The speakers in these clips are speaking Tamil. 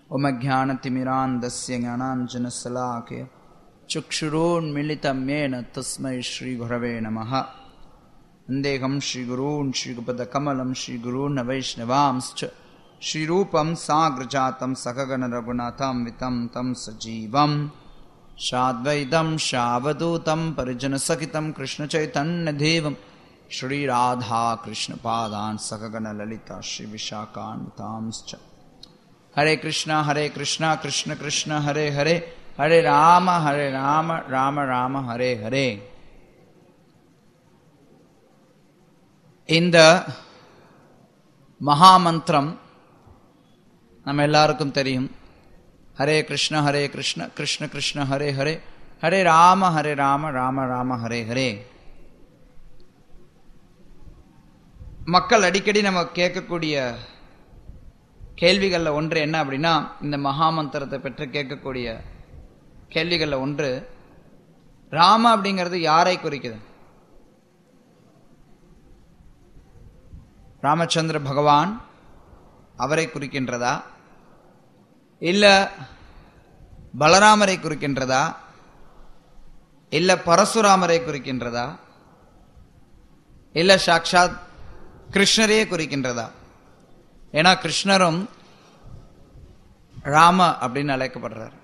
उमज्ञानतिमिरान्दस्य ज्ञानाञ्जनशलाकय चक्षुरोन्मिलितं येन तस्मै श्रीगुरवे नमः वन्देहं श्रीगुरून् श्रीगुपदकमलं श्रीगुरून् वैष्णवांश्च श्रीरूपं साग्रजातं सकगणरघुनाथं वितं तं सजीवम् शाद्वैतं शावदूतं परिजनसहितं कृष्णचैतन्यदेवं श्रीराधाकृष्णपादान् सकगणललिता श्रीविशाखान्वितांश्च हरे कृष्ण हरे कृष्ण कृष्ण कृष्ण हरे हरे हरे राम हरे राम राम राम हरे हरे இந்த மகாமந்திரம் நம்ம எல்லாருக்கும் தெரியும் ஹரே கிருஷ்ண ஹரே கிருஷ்ண கிருஷ்ண கிருஷ்ண ஹரே ஹரே ஹரே ராம ஹரே ராம ராம ராம ஹரே ஹரே மக்கள் அடிக்கடி நம்ம கேட்கக்கூடிய கேள்விகளில் ஒன்று என்ன அப்படின்னா இந்த மகாமந்திரத்தை பெற்று கேட்கக்கூடிய கேள்விகளில் ஒன்று ராம அப்படிங்கிறது யாரை குறிக்குது ராமச்சந்திர பகவான் அவரை குறிக்கின்றதா இல்ல பலராமரை குறிக்கின்றதா இல்ல பரசுராமரை குறிக்கின்றதா இல்ல சாக்ஷாத் கிருஷ்ணரையே குறிக்கின்றதா ஏன்னா கிருஷ்ணரும் ராம அப்படின்னு அழைக்கப்படுறார்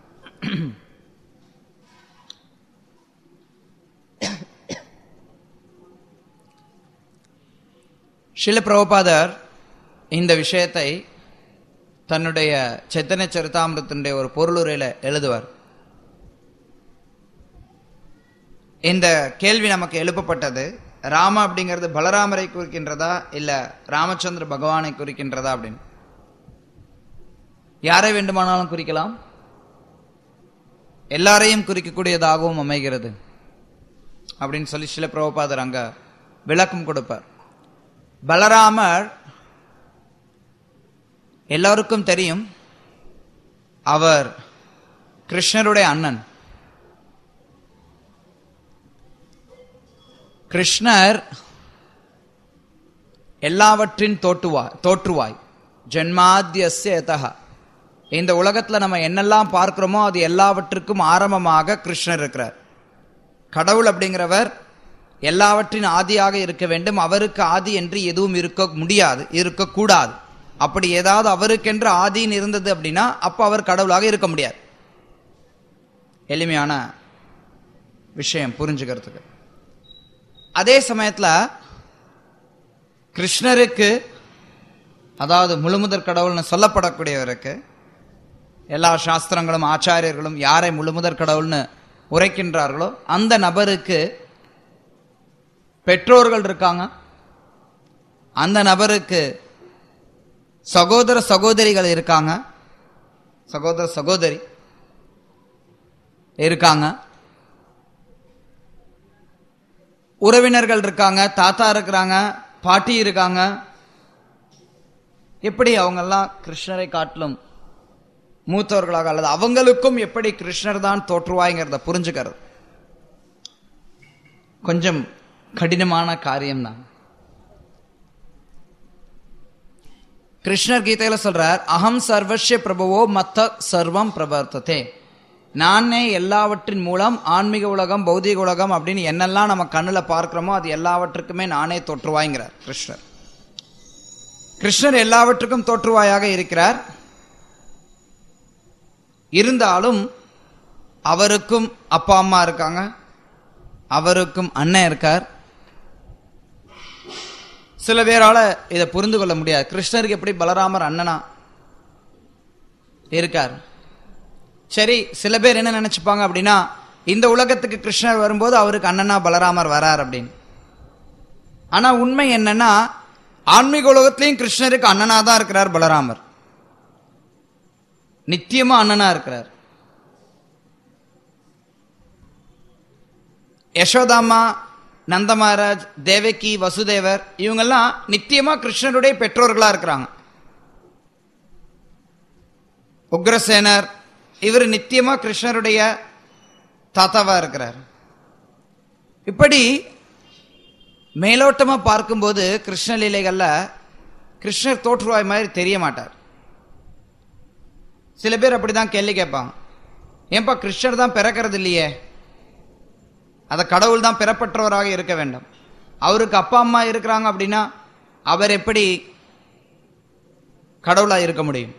ஷில பிரபுபாதர் இந்த விஷயத்தை தன்னுடைய செத்தனை சரிதாமிரத்தினுடைய ஒரு பொருளுரையில் எழுதுவார் இந்த கேள்வி நமக்கு எழுப்பப்பட்டது ராம அப்படிங்கிறது பலராமரை குறிக்கின்றதா இல்ல ராமச்சந்திர பகவானை குறிக்கின்றதா அப்படின்னு யாரை வேண்டுமானாலும் குறிக்கலாம் எல்லாரையும் குறிக்கக்கூடியதாகவும் அமைகிறது அப்படின்னு சொல்லி சில பிரபுபாதர் அங்க விளக்கம் கொடுப்பார் பலராமர் எல்லாருக்கும் தெரியும் அவர் கிருஷ்ணருடைய அண்ணன் கிருஷ்ணர் எல்லாவற்றின் தோற்றுவாய் தோற்றுவாய் ஜென்மாத்தியத்தக இந்த உலகத்துல நம்ம என்னெல்லாம் பார்க்கிறோமோ அது எல்லாவற்றுக்கும் ஆரம்பமாக கிருஷ்ணர் இருக்கிறார் கடவுள் அப்படிங்கிறவர் எல்லாவற்றின் ஆதியாக இருக்க வேண்டும் அவருக்கு ஆதி என்று எதுவும் இருக்க முடியாது இருக்கக்கூடாது அப்படி ஏதாவது அவருக்கென்று ஆதின்னு இருந்தது அப்படின்னா அப்போ அவர் கடவுளாக இருக்க முடியாது எளிமையான விஷயம் புரிஞ்சுக்கிறதுக்கு அதே சமயத்தில் கிருஷ்ணருக்கு அதாவது முழுமுதற் கடவுள்னு சொல்லப்படக்கூடியவருக்கு எல்லா சாஸ்திரங்களும் ஆச்சாரியர்களும் யாரை முழுமுதற் கடவுள்னு உரைக்கின்றார்களோ அந்த நபருக்கு பெற்றோர்கள் இருக்காங்க அந்த நபருக்கு சகோதர சகோதரிகள் இருக்காங்க சகோதர சகோதரி இருக்காங்க உறவினர்கள் இருக்காங்க தாத்தா இருக்கிறாங்க பாட்டி இருக்காங்க எப்படி அவங்கெல்லாம் கிருஷ்ணரை காட்டிலும் மூத்தவர்களாக அல்லது அவங்களுக்கும் எப்படி கிருஷ்ணர் தான் தோற்றுவாய்ங்கிறத புரிஞ்சுக்கிறது கொஞ்சம் கடினமான காரியம்தான் கிருஷ்ணர் கீதையில சொல்றார் அகம் சர்வஸ்ய பிரபுவோ மத்த சர்வம் பிரவர்த்ததே நானே எல்லாவற்றின் மூலம் ஆன்மீக உலகம் பௌதிக உலகம் அப்படின்னு என்னெல்லாம் நம்ம கண்ணில் பார்க்கிறோமோ அது எல்லாவற்றுக்குமே நானே தோற்றுவாய்ங்கிறார் கிருஷ்ணர் கிருஷ்ணர் எல்லாவற்றுக்கும் தோற்றுவாயாக இருக்கிறார் இருந்தாலும் அவருக்கும் அப்பா அம்மா இருக்காங்க அவருக்கும் அண்ணன் இருக்கார் சில பேரால இதை புரிந்து கொள்ள முடியாது கிருஷ்ணருக்கு எப்படி பலராமர் அண்ணனா இருக்கார் சரி சில பேர் என்ன நினைச்சுப்பாங்க அப்படின்னா இந்த உலகத்துக்கு கிருஷ்ணர் வரும்போது அவருக்கு அண்ணனா பலராமர் வரார் அப்படின்னு ஆனா உண்மை என்னன்னா ஆன்மீக உலகத்திலையும் கிருஷ்ணருக்கு அண்ணனா தான் இருக்கிறார் பலராமர் நித்தியமா அண்ணனா இருக்கிறார் யசோதாமா நந்தமகாராஜ் தேவகி வசுதேவர் இவங்கெல்லாம் நித்தியமா கிருஷ்ணருடைய பெற்றோர்களா இருக்கிறாங்க உக்ரசேனர் இவர் நித்தியமா கிருஷ்ணருடைய தாத்தாவா இருக்கிறார் இப்படி மேலோட்டமா பார்க்கும்போது கிருஷ்ண லீலைகள்ல கிருஷ்ணர் தோற்றுவாய் மாதிரி தெரிய மாட்டார் சில பேர் அப்படிதான் கேள்வி கேட்பாங்க ஏன்பா கிருஷ்ணர் தான் பிறக்கிறது இல்லையே அத கடவுள் தான் பிறப்பற்றவராக இருக்க வேண்டும் அவருக்கு அப்பா அம்மா இருக்கிறாங்க அப்படின்னா அவர் எப்படி கடவுளா இருக்க முடியும்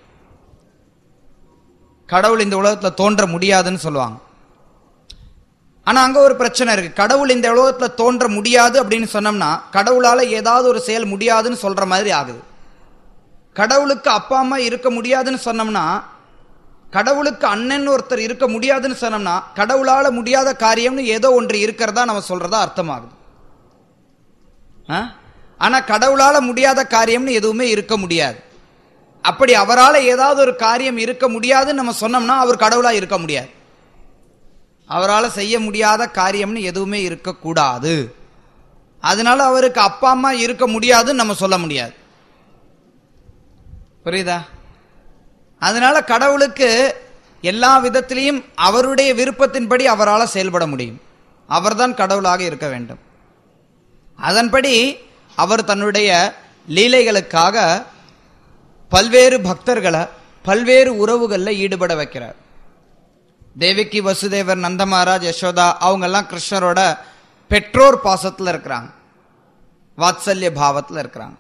கடவுள் இந்த உலகத்துல தோன்ற முடியாதுன்னு சொல்லுவாங்க ஆனா அங்க ஒரு பிரச்சனை இருக்கு கடவுள் இந்த உலகத்துல தோன்ற முடியாது அப்படின்னு சொன்னோம்னா கடவுளால ஏதாவது ஒரு செயல் முடியாதுன்னு சொல்ற மாதிரி ஆகுது கடவுளுக்கு அப்பா அம்மா இருக்க முடியாதுன்னு சொன்னோம்னா கடவுளுக்கு அண்ணன் ஒருத்தர் இருக்க முடியாதுன்னு சொன்னோம்னா கடவுளால முடியாத காரியம்னு ஏதோ ஒன்று இருக்கிறதா நம்ம சொல்றதா அர்த்தமாகுது ஆ? ஆனா கடவுளால முடியாத காரியம்னு எதுவுமே இருக்க முடியாது அப்படி அவரால ஏதாவது ஒரு காரியம் இருக்க முடியாதுன்னு நம்ம சொன்னோம்னா அவர் கடவுளா இருக்க முடியாது அவரால செய்ய முடியாத காரியம்னு எதுவுமே இருக்கக்கூடாது அதனால அவருக்கு அப்பா அம்மா இருக்க முடியாதுன்னு நம்ம சொல்ல முடியாது புரியுதா அதனால கடவுளுக்கு எல்லா விதத்திலையும் அவருடைய விருப்பத்தின்படி அவரால் செயல்பட முடியும் அவர்தான் கடவுளாக இருக்க வேண்டும் அதன்படி அவர் தன்னுடைய லீலைகளுக்காக பல்வேறு பக்தர்களை பல்வேறு உறவுகளில் ஈடுபட வைக்கிறார் தேவிக்கு வசுதேவர் நந்தமகாராஜ் யசோதா அவங்கெல்லாம் கிருஷ்ணரோட பெற்றோர் பாசத்தில் இருக்கிறாங்க வாத்சல்ய பாவத்தில் இருக்கிறாங்க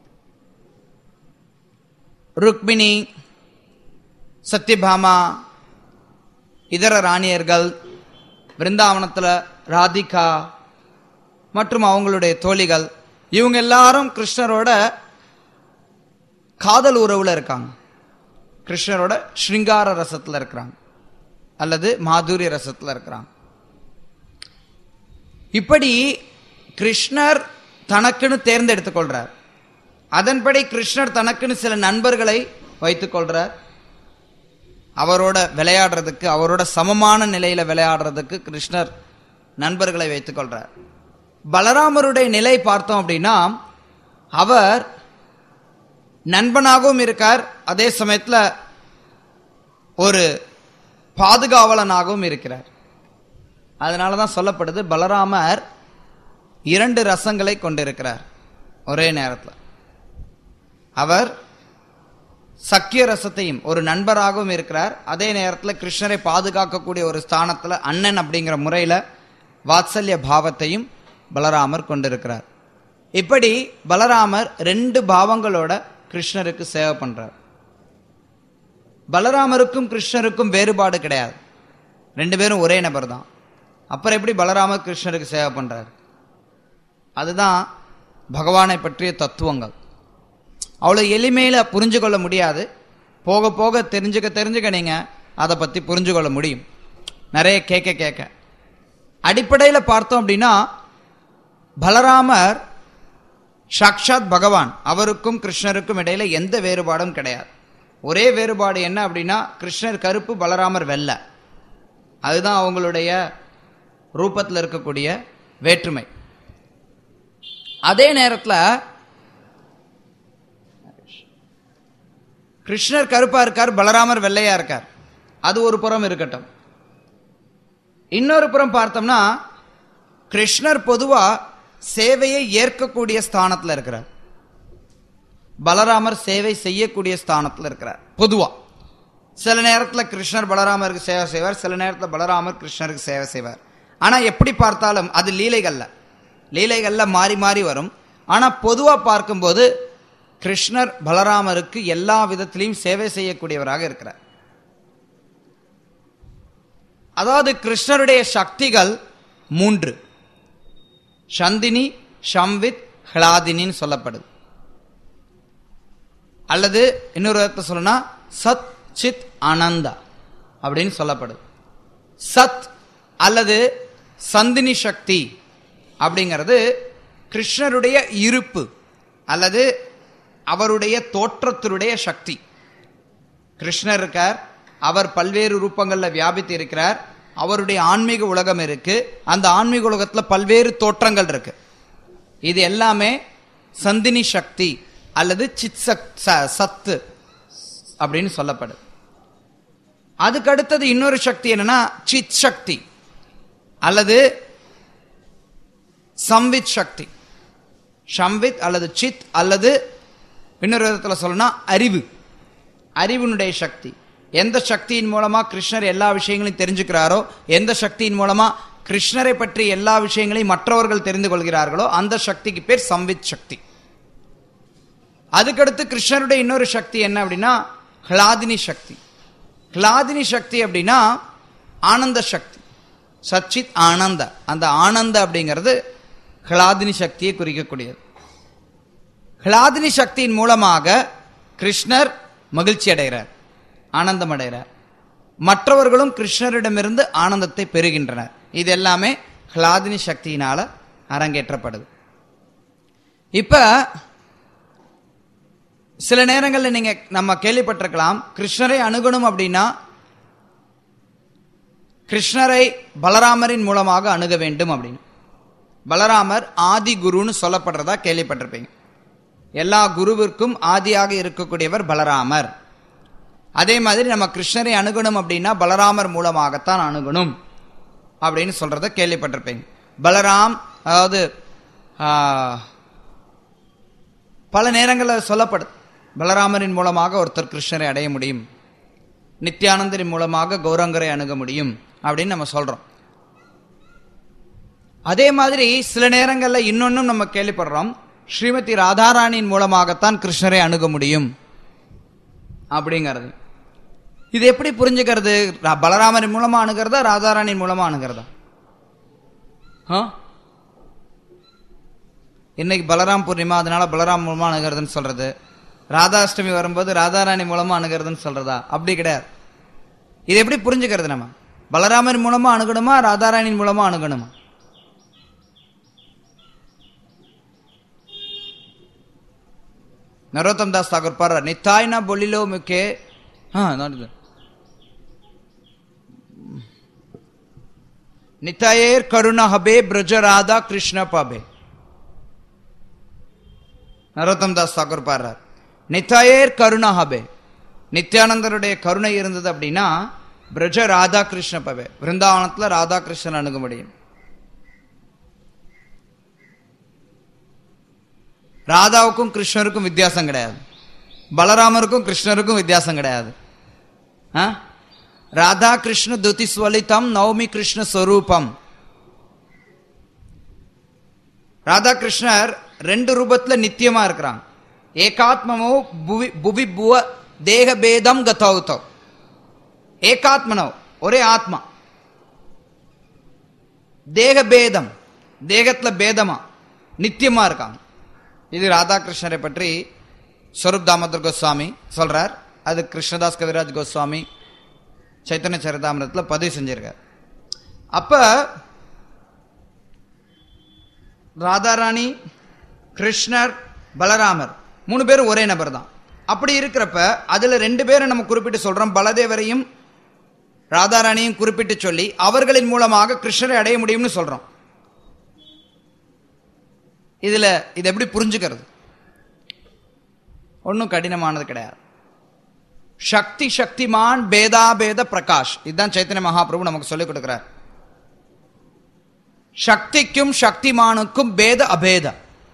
ருக்மிணி சத்யபாமா இதர ராணியர்கள் பிருந்தாவனத்தில் ராதிகா மற்றும் அவங்களுடைய தோழிகள் இவங்க எல்லாரும் கிருஷ்ணரோட காதல் உறவுல இருக்காங்க கிருஷ்ணரோட ஸ்ருங்கார ரசத்துல இருக்கிறாங்க அல்லது மாதுரிய ரசத்துல இருக்கிறாங்க இப்படி கிருஷ்ணர் தனக்குன்னு தேர்ந்தெடுத்துக் கொள்றார் அதன்படி கிருஷ்ணர் தனக்குன்னு சில நண்பர்களை வைத்துக் கொள்றார் அவரோட விளையாடுறதுக்கு அவரோட சமமான நிலையில விளையாடுறதுக்கு கிருஷ்ணர் நண்பர்களை வைத்துக் கொள்றார் பலராமருடைய நிலை பார்த்தோம் அப்படின்னா அவர் நண்பனாகவும் இருக்கார் அதே சமயத்தில் ஒரு பாதுகாவலனாகவும் இருக்கிறார் அதனால தான் சொல்லப்படுது பலராமர் இரண்டு ரசங்களை கொண்டிருக்கிறார் ஒரே நேரத்தில் அவர் சக்கிய ரசத்தையும் ஒரு நண்பராகவும் இருக்கிறார் அதே நேரத்தில் கிருஷ்ணரை பாதுகாக்கக்கூடிய ஒரு ஸ்தானத்தில் அண்ணன் அப்படிங்கிற முறையில் வாத்சல்ய பாவத்தையும் பலராமர் கொண்டிருக்கிறார் இப்படி பலராமர் ரெண்டு பாவங்களோட கிருஷ்ணருக்கு சேவை பண்றார் பலராமருக்கும் கிருஷ்ணருக்கும் வேறுபாடு கிடையாது ரெண்டு பேரும் ஒரே நபர் தான் அப்புறம் எப்படி பலராமர் கிருஷ்ணருக்கு சேவை பண்றார் அதுதான் பகவானை பற்றிய தத்துவங்கள் அவ்வளோ எளிமையில் புரிஞ்சு கொள்ள முடியாது போக போக தெரிஞ்சுக்க தெரிஞ்சுக்க நீங்கள் அதை பற்றி புரிஞ்சு கொள்ள முடியும் நிறைய கேட்க கேட்க அடிப்படையில் பார்த்தோம் அப்படின்னா பலராமர் சாக்ஷாத் பகவான் அவருக்கும் கிருஷ்ணருக்கும் இடையில எந்த வேறுபாடும் கிடையாது ஒரே வேறுபாடு என்ன அப்படின்னா கிருஷ்ணர் கருப்பு பலராமர் வெள்ளை அதுதான் அவங்களுடைய ரூபத்தில் இருக்கக்கூடிய வேற்றுமை அதே நேரத்தில் கிருஷ்ணர் கருப்பா இருக்கார் பலராமர் வெள்ளையா இருக்கார் அது ஒரு புறம் இருக்கட்டும் இன்னொரு புறம் பார்த்தோம்னா கிருஷ்ணர் பொதுவா சேவையை ஏற்கக்கூடிய ஸ்தானத்தில் இருக்கிறார் பலராமர் சேவை செய்யக்கூடிய ஸ்தானத்தில் இருக்கிறார் பொதுவா சில நேரத்தில் கிருஷ்ணர் பலராமருக்கு சேவை செய்வார் சில நேரத்தில் பலராமர் கிருஷ்ணருக்கு சேவை செய்வார் ஆனால் எப்படி பார்த்தாலும் அது லீலைகள்ல லீலைகள்ல மாறி மாறி வரும் ஆனால் பொதுவாக பார்க்கும்போது கிருஷ்ணர் பலராமருக்கு எல்லா விதத்திலையும் சேவை செய்யக்கூடியவராக இருக்கிறார் அதாவது கிருஷ்ணருடைய சக்திகள் மூன்று சந்தினி ஷம்வித் ஹ்லாதினின்னு சொல்லப்படுது அல்லது இன்னொரு விதத்தை சொல்லணும்னா சத் சித் ஆனந்தா அப்படின்னு சொல்லப்படுது சத் அல்லது சந்தினி சக்தி அப்படிங்கிறது கிருஷ்ணருடைய இருப்பு அல்லது அவருடைய தோற்றத்தினுடைய சக்தி கிருஷ்ணர் இருக்கார் அவர் பல்வேறு ரூபங்களில் வியாபித்து இருக்கிறார் அவருடைய ஆன்மீக உலகம் இருக்கு அந்த ஆன்மீக உலகத்துல பல்வேறு தோற்றங்கள் இருக்கு இது எல்லாமே சந்தினி சக்தி அல்லது சித் சக்- ச- சத்து அப்படின்னு சொல்லப்படுது அதுக்கு அடுத்தது இன்னொரு சக்தி என்னன்னா சித் சக்தி அல்லது சம்வித் சக்தி சம்வித் அல்லது சித் அல்லது இன்னொரு விதத்தில் சொல்லணும்னா அறிவு அறிவினுடைய சக்தி எந்த சக்தியின் மூலமா கிருஷ்ணர் எல்லா விஷயங்களையும் தெரிஞ்சுக்கிறாரோ எந்த சக்தியின் மூலமா கிருஷ்ணரை பற்றி எல்லா விஷயங்களையும் மற்றவர்கள் தெரிந்து கொள்கிறார்களோ அந்த சக்திக்கு பேர் சம்வித் சக்தி அதுக்கடுத்து கிருஷ்ணருடைய இன்னொரு சக்தி என்ன அப்படின்னா ஹ்லாதினி சக்தி ஹ்லாதினி சக்தி அப்படின்னா ஆனந்த சக்தி சச்சித் ஆனந்த அந்த ஆனந்த அப்படிங்கிறது ஹ்லாதினி சக்தியை குறிக்கக்கூடியது ஹ்லாதினி சக்தியின் மூலமாக கிருஷ்ணர் மகிழ்ச்சி அடைகிறார் ஆனந்தம் அடைகிறார் மற்றவர்களும் கிருஷ்ணரிடமிருந்து ஆனந்தத்தை பெறுகின்றனர் இது எல்லாமே ஹ்லாதினி சக்தியினால அரங்கேற்றப்படுது இப்ப சில நேரங்களில் நீங்க நம்ம கேள்விப்பட்டிருக்கலாம் கிருஷ்ணரை அணுகணும் அப்படின்னா கிருஷ்ணரை பலராமரின் மூலமாக அணுக வேண்டும் அப்படின்னு பலராமர் ஆதி குருன்னு சொல்லப்படுறதா கேள்விப்பட்டிருப்பீங்க எல்லா குருவிற்கும் ஆதியாக இருக்கக்கூடியவர் பலராமர் அதே மாதிரி நம்ம கிருஷ்ணரை அணுகணும் அப்படின்னா பலராமர் மூலமாகத்தான் அணுகணும் அப்படின்னு சொல்றத கேள்விப்பட்டிருப்பீங்க பலராம் அதாவது ஆ, பல நேரங்களில் சொல்லப்படுது பலராமரின் மூலமாக ஒருத்தர் கிருஷ்ணரை அடைய முடியும் நித்யானந்தரின் மூலமாக கௌரங்கரை அணுக முடியும் அப்படின்னு நம்ம சொல்றோம் அதே மாதிரி சில நேரங்களில் இன்னொன்னும் நம்ம கேள்விப்படுறோம் ஸ்ரீமதி ராதாராணியின் மூலமாகத்தான் கிருஷ்ணரை அணுக முடியும் அப்படிங்கிறது இது எப்படி புரிஞ்சுக்கிறது ரா- பலராமரின் மூலமா அணுகிறதா ராதாராணியின் மூலமா அணுகிறதா ஆ? இன்னைக்கு பலராம் பூர்ணிமா அதனால பலராம் மூலமா அணுகிறதுன்னு சொல்றது ராதாஷ்டமி வரும்போது ராதாராணி மூலமா அணுகிறதுன்னு சொல்றதா அப்படி கிடையாது இது எப்படி புரிஞ்சுக்கிறது நம்ம பலராமர் மூலமா அணுகணுமா ராதாராணியின் மூலமா அணுகணுமா நரோத்தம் தாஸ் தாக்கூர் பாடுற நித்தாய்னா பொல்லிலோ முக்கே ஆ நான் இது. நித்தாயேர் கருண ஹபே பிரஜ ராதா கிருஷ்ண பபே நரோத்தம் தாஸ் தாக்கூர் பாடுறார் நித்தாயேர் கருண ஹபே நித்யானந்தருடைய கருணை இருந்தது அப்படின்னா பிரஜ ராதா கிருஷ்ண பபே பிருந்தாவனத்துல ராதா கிருஷ்ணன் அணுக முடியும் ராதாவுக்கும் கிருஷ்ணருக்கும் வித்தியாசம் கிடையாது பலராமருக்கும் கிருஷ்ணருக்கும் வித்தியாசம் கிடையாது ஆ? ராதா கிருஷ்ண துதி ஸ்வலிதம் நவமி கிருஷ்ண ஸ்வரூபம் ராதா கிருஷ்ணர் ரெண்டு ரூபத்துல நித்தியமா இருக்கிறாங்க ஏகாத்மமோ புவி புவி புவ தேக பேதம் கதௌதவ் ஏகாத்மனோ ஒரே ஆத்மா தேக பேதம் தேகத்துல பேதமா நித்தியமா இருக்காங்க இது ராதாகிருஷ்ணரை பற்றி ஸ்வரூப் தாமோதர் கோஸ்வாமி சொல்றார் அது கிருஷ்ணதாஸ் கவிராஜ் கோஸ்வாமி சைத்தன்ய சரிதாமிரத்துல பதிவு செஞ்சிருக்கார் அப்ப ராதாராணி கிருஷ்ணர் பலராமர் மூணு பேரும் ஒரே நபர் தான் அப்படி இருக்கிறப்ப அதுல ரெண்டு பேரை நம்ம குறிப்பிட்டு சொல்றோம் பலதேவரையும் ராதாராணியும் குறிப்பிட்டு சொல்லி அவர்களின் மூலமாக கிருஷ்ணரை அடைய முடியும்னு சொல்றோம் இதுல இது எப்படி புரிஞ்சுக்கிறது ஒன்றும் கடினமானது கிடையாது சக்தி சக்திமான் பேதாபேத பிரகாஷ் இதுதான் சைத்தன்ய மகாபிரபு நமக்கு சொல்லிக் கொடுக்கிறார் சக்திக்கும் சக்திமானுக்கும் பேத அபேத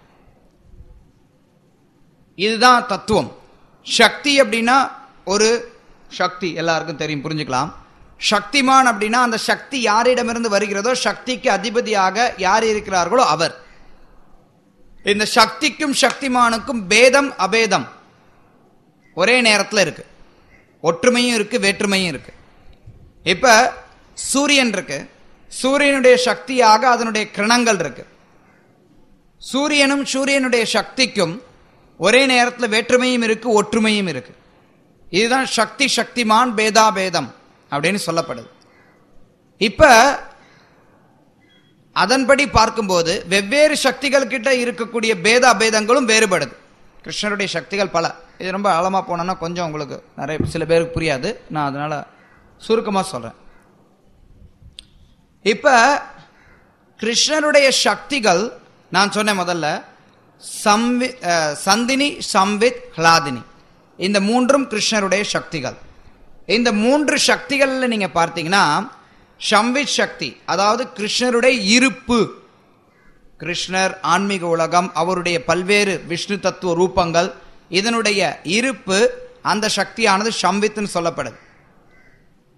இதுதான் தத்துவம் சக்தி அப்படின்னா ஒரு சக்தி எல்லாருக்கும் தெரியும் புரிஞ்சுக்கலாம் சக்திமான் அப்படின்னா அந்த சக்தி யாரிடமிருந்து வருகிறதோ சக்திக்கு அதிபதியாக யார் இருக்கிறார்களோ அவர் இந்த சக்திக்கும் சக்திமானுக்கும் பேதம் அபேதம் ஒரே நேரத்தில் இருக்கு ஒற்றுமையும் இருக்கு வேற்றுமையும் இருக்கு இப்ப சூரியன் இருக்கு சூரியனுடைய சக்தியாக அதனுடைய கிரணங்கள் இருக்கு சூரியனும் சூரியனுடைய சக்திக்கும் ஒரே நேரத்தில் வேற்றுமையும் இருக்கு ஒற்றுமையும் இருக்கு இதுதான் சக்தி சக்திமான் பேதாபேதம் அப்படின்னு சொல்லப்படுது இப்ப அதன்படி பார்க்கும்போது வெவ்வேறு சக்திகள் கிட்ட இருக்கக்கூடிய பேத அபேதங்களும் வேறுபடுது கிருஷ்ணருடைய சக்திகள் பல இது ரொம்ப ஆழமா போனோம்னா கொஞ்சம் உங்களுக்கு நிறைய சில பேருக்கு புரியாது நான் அதனால சுருக்கமா சொல்றேன் இப்ப கிருஷ்ணருடைய சக்திகள் நான் சொன்னேன் முதல்ல சம்வி அஹ், சந்தினி சம்வித் ஹ்லாதினி இந்த மூன்றும் கிருஷ்ணருடைய சக்திகள் இந்த மூன்று சக்திகள்ல நீங்க பார்த்தீங்கன்னா சம்வித் சக்தி அதாவது கிருஷ்ணருடைய இருப்பு கிருஷ்ணர் ஆன்மீக உலகம் அவருடைய பல்வேறு விஷ்ணு தத்துவ ரூபங்கள் இதனுடைய இருப்பு அந்த சக்தியானது சம்வித்னு சொல்லப்படுது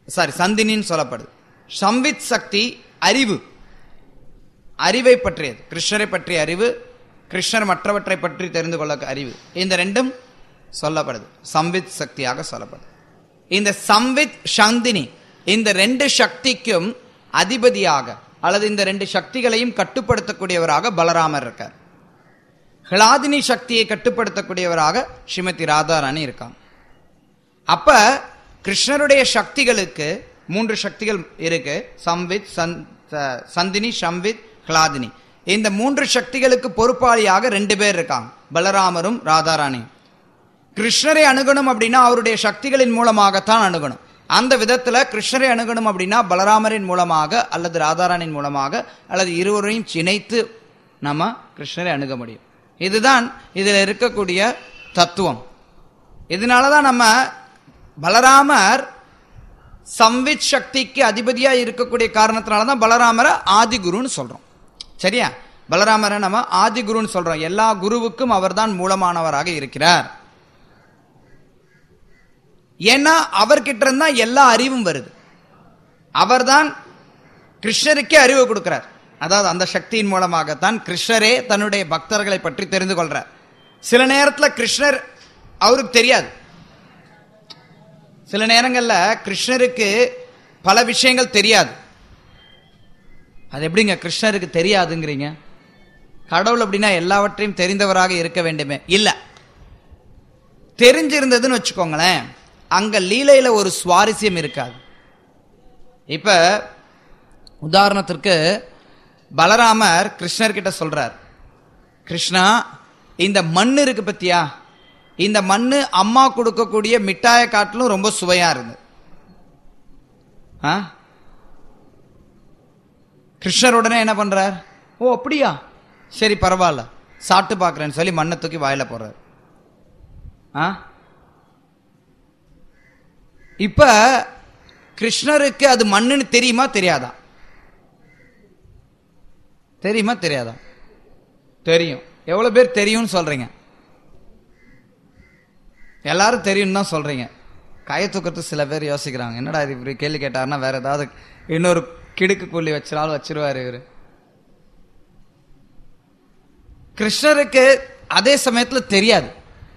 சாரி சந்தினின்னு சொல்லப்படுது சம்வித் சக்தி அறிவு அறிவை பற்றியது கிருஷ்ணரை பற்றிய அறிவு கிருஷ்ணர் மற்றவற்றை பற்றி தெரிந்து கொள்ள அறிவு இந்த ரெண்டும் சொல்லப்படுது சம்வித் சக்தியாக சொல்லப்படுது இந்த சம்வித் சந்தினி இந்த ரெண்டு சக்திக்கும் அதிபதியாக அல்லது இந்த ரெண்டு சக்திகளையும் கட்டுப்படுத்தக்கூடியவராக பலராமர் இருக்கார் ஹிலாதினி சக்தியை கட்டுப்படுத்தக்கூடியவராக ஸ்ரீமதி ராதாராணி இருக்காங்க அப்ப கிருஷ்ணருடைய சக்திகளுக்கு மூன்று சக்திகள் இருக்கு சம்வித் சந்த்- சந்தினி சம்வித் ஹிலாதினி இந்த மூன்று சக்திகளுக்கு பொறுப்பாளியாக ரெண்டு பேர் இருக்காங்க பலராமரும் ராதாராணியும் கிருஷ்ணரை அணுகணும் அப்படின்னா அவருடைய சக்திகளின் மூலமாகத்தான் அணுகணும் அந்த விதத்துல கிருஷ்ணரை அணுகணும் அப்படின்னா பலராமரின் மூலமாக அல்லது ராதாராணின் மூலமாக அல்லது இருவரையும் இணைத்து நம்ம கிருஷ்ணரை அணுக முடியும் இதுதான் இதில் இருக்கக்கூடிய தத்துவம் இதனால தான் நம்ம பலராமர் சம்வித் சக்திக்கு அதிபதியா இருக்கக்கூடிய காரணத்தினால தான் பலராமரை ஆதிகுருன்னு சொல்றோம் சரியா பலராமரை நம்ம ஆதிகுருன்னு சொல்றோம் எல்லா குருவுக்கும் அவர்தான் மூலமானவராக இருக்கிறார் ஏன்னா அவர்கிட்ட இருந்தா எல்லா அறிவும் வருது அவர்தான் கிருஷ்ணருக்கே அறிவு கொடுக்கிறார் அதாவது அந்த சக்தியின் மூலமாகத்தான் கிருஷ்ணரே தன்னுடைய பக்தர்களை பற்றி தெரிந்து கொள்றார் சில நேரத்துல கிருஷ்ணர் அவருக்கு தெரியாது சில நேரங்கள்ல கிருஷ்ணருக்கு பல விஷயங்கள் தெரியாது அது எப்படிங்க கிருஷ்ணருக்கு தெரியாதுங்கிறீங்க கடவுள் அப்படின்னா எல்லாவற்றையும் தெரிந்தவராக இருக்க வேண்டுமே இல்ல தெரிஞ்சிருந்ததுன்னு வச்சுக்கோங்களேன் அங்க லீலையில ஒரு சுவாரஸ்யம் இருக்காது இப்ப உதாரணத்திற்கு பலராமர் கிருஷ்ணர்கிட்ட சொல்றார் கிருஷ்ணா இந்த மண் இருக்கு பத்தியா இந்த மண்ணு அம்மா கொடுக்கக்கூடிய மிட்டாயை காட்டிலும் ரொம்ப சுவையா இருந்தது ஆ? கிருஷ்ணர் உடனே என்ன பண்றார் ஓ அப்படியா சரி பரவாயில்ல சாப்பிட்டு பார்க்கறேன்னு சொல்லி மண்ணை தூக்கி வாயில போடுறார் ஆ இப்ப கிருஷ்ணருக்கு அது மண்ணுன்னு தெரியுமா தெரியாதா தெரியுமா தெரியாதா தெரியும் எவ்வளவு பேர் தெரியும்னு சொல்றீங்க எல்லாரும் தெரியும்னு தான் சொல்றீங்க கையை தூக்கறது சில பேர் யோசிக்கிறாங்க என்னடா இது இப்படி கேள்வி கேட்டாருன்னா வேற ஏதாவது இன்னொரு கிடுக்கு புள்ளி வச்சினாலும் வச்சிருவாரு இவரு கிருஷ்ணருக்கு அதே சமயத்துல தெரியாது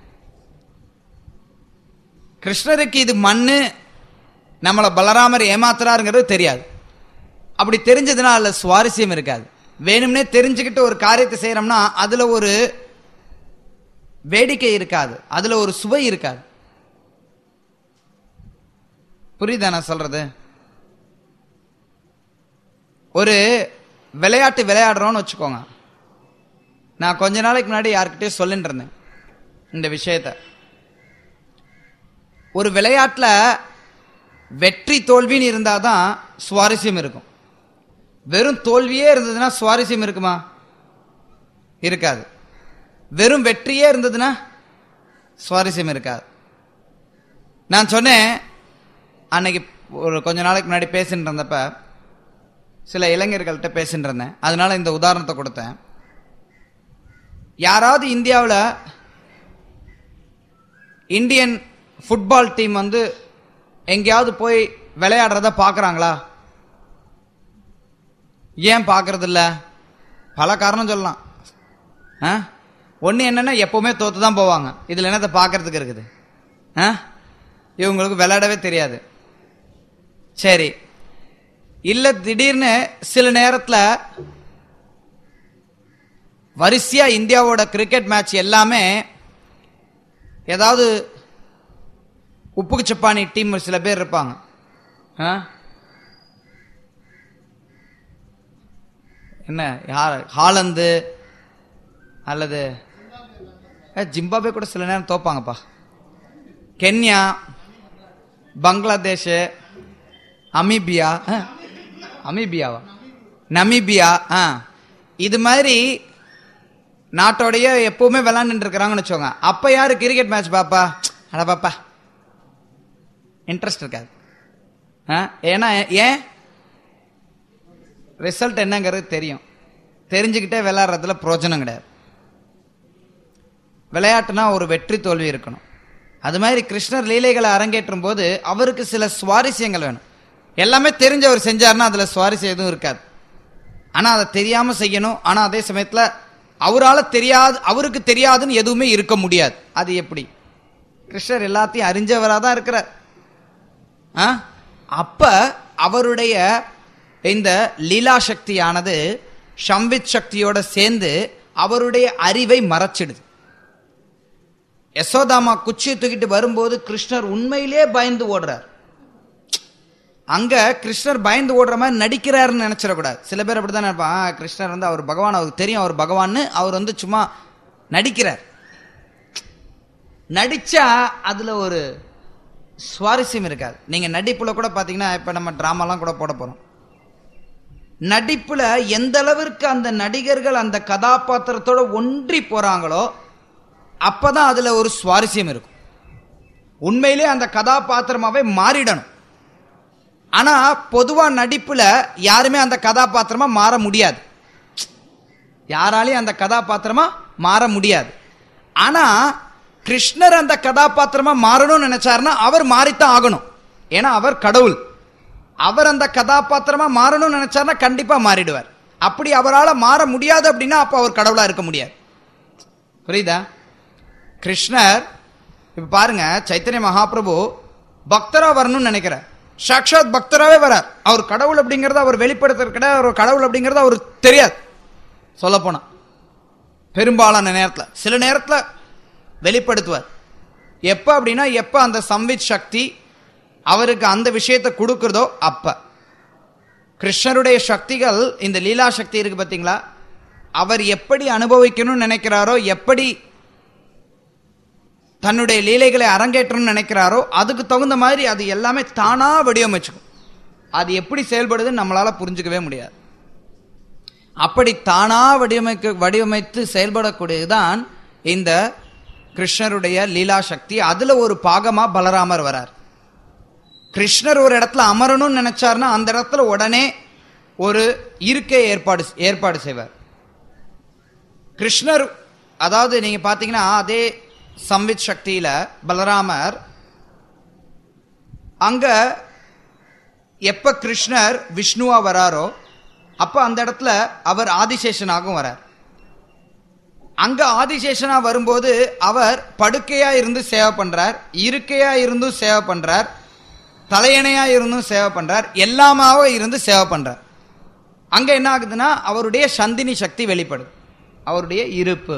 கிருஷ்ணருக்கு இது மண்ணு நம்மளை பலராமர் ஏமாத்துறாருங்கிறது தெரியாது அப்படி தெரிஞ்சதுன்னா அதுல சுவாரஸ்யம் இருக்காது வேணும்னே தெரிஞ்சுக்கிட்டு ஒரு காரியத்தை செய்யறோம்னா அதுல ஒரு வேடிக்கை இருக்காது அதுல ஒரு சுவை இருக்காது புரியுதா நான் சொல்றது ஒரு விளையாட்டு விளையாடுறோம்னு வச்சுக்கோங்க நான் கொஞ்ச நாளைக்கு முன்னாடி யார்கிட்டயும் சொல்லிட்டு இருந்தேன் இந்த விஷயத்த ஒரு விளையாட்டுல வெற்றி தோல்வின்னு இருந்தாதான் சுவாரஸ்யம் இருக்கும் வெறும் தோல்வியே இருந்ததுன்னா சுவாரஸ்யம் இருக்குமா இருக்காது வெறும் வெற்றியே இருந்ததுன்னா சுவாரஸ்யம் இருக்காது நான் சொன்னேன் அன்னைக்கு ஒரு கொஞ்ச நாளைக்கு முன்னாடி பேசிட்டு இருந்தப்ப சில இளைஞர்கள்ட்ட பேசிட்டு இருந்தேன் அதனால இந்த உதாரணத்தை கொடுத்தேன் யாராவது இந்தியாவில் இந்தியன் ஃபுட்பால் டீம் வந்து எங்கேயாவது போய் விளையாடுறத பார்க்குறாங்களா ஏன் பார்க்கறது இல்ல பல காரணம் சொல்லலாம் ஆ ஒன்று என்னன்னா எப்பவுமே தோத்து தான் போவாங்க இதில் என்னத்தை பார்க்கறதுக்கு இருக்குது ஆ இவங்களுக்கு விளையாடவே தெரியாது சரி இல்லை திடீர்னு சில நேரத்தில் வரிசையா இந்தியாவோட கிரிக்கெட் மேட்ச் எல்லாமே ஏதாவது உப்புக்கு சப்பானி டீம் சில பேர் இருப்பாங்க ஆ? என்ன யார் ஹாலந்து அல்லது ஏ, ஜிம்பாப்வே கூட சில நேரம் தோப்பாங்கப்பா கென்யா பங்களாதேஷ் அமீபியா ஆ, அமீபியாவா நமீபியா ஆ இது மாதிரி நாட்டோடைய எப்பவுமே விளாண்டுட்டு இருக்கிறாங்கன்னு வச்சுக்கோங்க அப்ப யாரு கிரிக்கெட் மேட்ச் பாப்பா அட பாப்பா இன்ட்ரெஸ்ட் இருக்காது ஆ, ஏன்னா ஏன் ரிசல்ட் என்னங்கிறது தெரியும் தெரிஞ்சுக்கிட்டே விளையாடுறதுல பிரயோஜனம் கிடையாது விளையாட்டுனா ஒரு வெற்றி தோல்வி இருக்கணும் அது மாதிரி கிருஷ்ணர் லீலைகளை அரங்கேற்றும் போது அவருக்கு சில சுவாரஸ்யங்கள் வேணும் எல்லாமே தெரிஞ்சவர் செஞ்சாருன்னா அதுல சுவாரஸ்யம் எதுவும் இருக்காது ஆனா அதை தெரியாம செய்யணும் ஆனா அதே சமயத்துல அவரால தெரியாது அவருக்கு தெரியாதுன்னு எதுவுமே இருக்க முடியாது அது எப்படி கிருஷ்ணர் எல்லாத்தையும் அறிஞ்சவராக தான் இருக்கிறார் ஆ? அப்ப அவருடைய இந்த லீலா சக்தியானது சம்வித் சக்தியோட சேர்ந்து அவருடைய அறிவை மறைச்சிடுது யசோதாமா குச்சியை தூக்கிட்டு வரும்போது கிருஷ்ணர் உண்மையிலே பயந்து ஓடுறார் அங்க கிருஷ்ணர் பயந்து ஓடுற மாதிரி நடிக்கிறாருன்னு நினைச்சிடக்கூடாது சில பேர் அப்படிதான் நினைப்பான் "ஆ, கிருஷ்ணர் வந்து அவர் பகவான் அவருக்கு தெரியும் அவர் பகவான்னு அவர் வந்து சும்மா நடிக்கிறார் நடிச்சா அதுல ஒரு சுவாரஸ்யம் இருக்காது நீங்க நடிப்புல கூட பாத்தீங்கன்னா இப்ப நம்ம டிராமாலாம் கூட போட போறோம் நடிப்புல எந்த அளவிற்கு அந்த நடிகர்கள் அந்த கதாபாத்திரத்தோட ஒன்றி போறாங்களோ அப்பதான் அதுல ஒரு சுவாரஸ்யம் இருக்கும் உண்மையிலே அந்த கதாபாத்திரமாவே மாறிடணும் ஆனா பொதுவா நடிப்புல யாருமே அந்த கதாபாத்திரமா மாற முடியாது யாராலையும் அந்த கதாபாத்திரமா மாற முடியாது ஆனா கிருஷ்ணர் அந்த கதாபாத்திரமா மாறணும்னு நினைச்சாருன்னா அவர் மாறித்தான் ஆகணும் ஏன்னா அவர் கடவுள் அவர் அந்த கதாபாத்திரமா மாறணும்னு நினைச்சாருன்னா கண்டிப்பா மாறிடுவார் அப்படி அவரால் மாற முடியாது அப்படின்னா அப்ப அவர் கடவுளா இருக்க முடியாது புரியுதா கிருஷ்ணர் இப்ப பாருங்க சைத்தன்ய மகாபிரபு பக்தரா வரணும்னு நினைக்கிறார் சாக்ஷாத் பக்தராவே வரார் அவர் கடவுள் அப்படிங்கறத அவர் வெளிப்படுத்துறது கிடையாது அவர் கடவுள் அப்படிங்கறது அவருக்கு தெரியாது சொல்ல போனா பெரும்பாலான நேரத்துல சில நேரத்துல வெளிப்படுத்துவார் எப்ப அப்படின்னா எப்ப அந்த சம்வித் சக்தி அவருக்கு அந்த விஷயத்தை கொடுக்கிறதோ அப்ப கிருஷ்ணருடைய சக்திகள் இந்த லீலா சக்தி இருக்கு பாத்தீங்களா அவர் எப்படி அனுபவிக்கணும்னு நினைக்கிறாரோ எப்படி தன்னுடைய லீலைகளை அரங்கேற்றணும்னு நினைக்கிறாரோ அதுக்கு தகுந்த மாதிரி அது எல்லாமே தானா வடிவமைச்சுக்கும் அது எப்படி செயல்படுதுன்னு நம்மளால புரிஞ்சுக்கவே முடியாது அப்படி தானா வடிவமைக்க வடிவமைத்து செயல்படக்கூடியதுதான் இந்த கிருஷ்ணருடைய லீலா சக்தி அதுல ஒரு பாகமா பலராமர் வரார் கிருஷ்ணர் ஒரு இடத்துல அமரணும்னு நினைச்சாருன்னா அந்த இடத்துல உடனே ஒரு இருக்கை ஏற்பாடு ஏற்பாடு செய்வார் கிருஷ்ணர் அதாவது நீங்க பாத்தீங்கன்னா அதே சம்வித் சக்தியில பலராமர் அங்க எப்ப கிருஷ்ணர் விஷ்ணுவா வராரோ அப்ப அந்த இடத்துல அவர் ஆதிசேஷனாகவும் வரார் அங்க ஆதிசேஷனா வரும்போது அவர் படுக்கையா இருந்து சேவை பண்றார் இருக்கையா இருந்தும் சேவை பண்றார் தலையணையா இருந்தும் சேவை பண்றார் எல்லாமாவே இருந்து சேவை பண்றார் அங்க என்ன ஆகுதுன்னா அவருடைய சந்தினி சக்தி வெளிப்படுது அவருடைய இருப்பு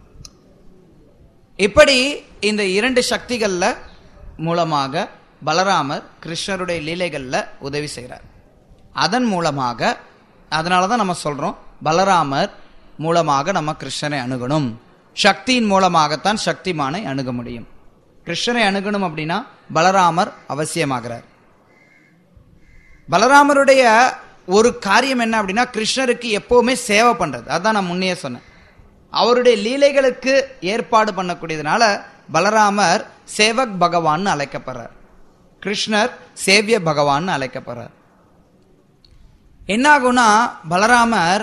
இப்படி இந்த இரண்டு சக்திகள்ல மூலமாக பலராமர் கிருஷ்ணருடைய லீலைகள்ல உதவி செய்கிறார் அதன் மூலமாக அதனால தான் நம்ம சொல்றோம் பலராமர் மூலமாக நம்ம கிருஷ்ணரை அணுகணும் சக்தியின் மூலமாகத்தான் சக்திமானை அணுக முடியும் கிருஷ்ணரை அணுகணும் அப்படின்னா பலராமர் அவசியமாகிறார் பலராமருடைய ஒரு காரியம் என்ன அப்படின்னா கிருஷ்ணருக்கு எப்பவுமே சேவை பண்றது அதான் நான் முன்னே சொன்னேன் அவருடைய லீலைகளுக்கு ஏற்பாடு பண்ணக்கூடியதுனால பலராமர் சேவக் பகவான் அழைக்கப்படுறார் கிருஷ்ணர் சேவிய பகவான் அழைக்கப்படுறார் என்ன ஆகும்னா பலராமர்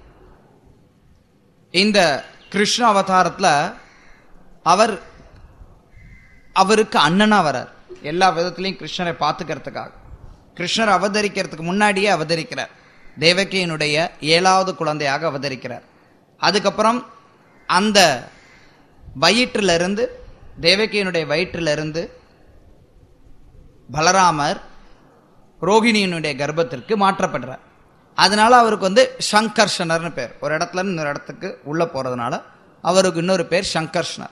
இந்த கிருஷ்ண அவதாரத்துல அவர் அவருக்கு அண்ணனா வரார் எல்லா விதத்திலையும் கிருஷ்ணரை பார்த்துக்கிறதுக்காக கிருஷ்ணர் அவதரிக்கிறதுக்கு முன்னாடியே அவதரிக்கிறார் தேவகியினுடைய ஏழாவது குழந்தையாக அவதரிக்கிறார் அதுக்கப்புறம் அந்த வயிற்றிலிருந்து தேவகியினுடைய வயிற்றிலிருந்து பலராமர் ரோகிணியினுடைய கர்ப்பத்திற்கு மாற்றப்படுறார் அதனால அவருக்கு வந்து சங்கர்ஷனர்னு பேர் ஒரு இடத்துல இருந்து இன்னொரு இடத்துக்கு உள்ள போறதுனால அவருக்கு இன்னொரு பேர் சங்கர்ஷனர்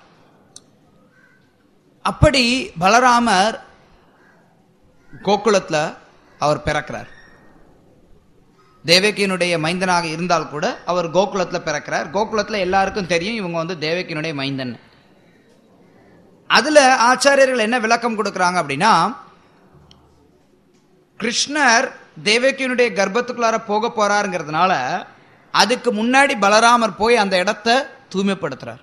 அப்படி பலராமர் கோகுலத்துல அவர் பிறக்கிறார் தேவகியினுடைய மைந்தனாக இருந்தால் கூட அவர் கோகுலத்துல பிறக்கிறார் கோகுலத்துல எல்லாருக்கும் தெரியும் இவங்க வந்து தேவகியினுடைய மைந்தன் அதுல ஆச்சாரியர்கள் என்ன விளக்கம் கொடுக்கறாங்க அப்படின்னா கிருஷ்ணர் தேவகியினுடைய கர்ப்பத்துக்குள்ளார போக போறாருங்கிறதுனால அதுக்கு முன்னாடி பலராமர் போய் அந்த இடத்தை தூய்மைப்படுத்துறார்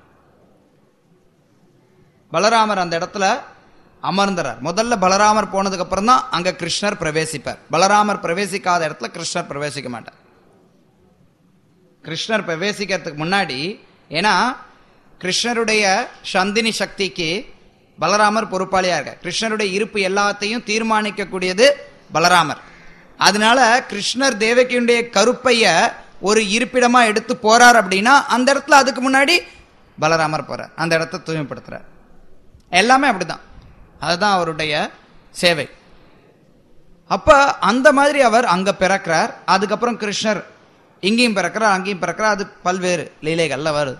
பலராமர் அந்த இடத்துல அமர்ந்துறார் முதல்ல பலராமர் போனதுக்கு அப்புறம் தான் அங்க கிருஷ்ணர் பிரவேசிப்பார் பலராமர் பிரவேசிக்காத இடத்துல கிருஷ்ணர் பிரவேசிக்க மாட்டார் கிருஷ்ணர் பிரவேசிக்கிறதுக்கு முன்னாடி ஏன்னா கிருஷ்ணருடைய சந்தினி சக்திக்கு பலராமர் பொறுப்பாளியா இருக்கார் கிருஷ்ணருடைய இருப்பு எல்லாத்தையும் தீர்மானிக்கக்கூடியது பலராமர் அதனால கிருஷ்ணர் தேவகியுடைய கருப்பைய ஒரு இருப்பிடமா எடுத்து போறார் அப்படின்னா அந்த இடத்துல அதுக்கு முன்னாடி பலராமர் போறார் அந்த இடத்த தூய்மைப்படுத்துறார் எல்லாமே அப்படிதான் அதுதான் அவருடைய சேவை அப்ப அந்த மாதிரி அவர் அங்க பிறக்கிறார் அதுக்கப்புறம் கிருஷ்ணர் இங்கேயும் பிறக்கிறார் அங்கேயும் பிறக்கிறார் அது பல்வேறு லீலைகள்ல வருது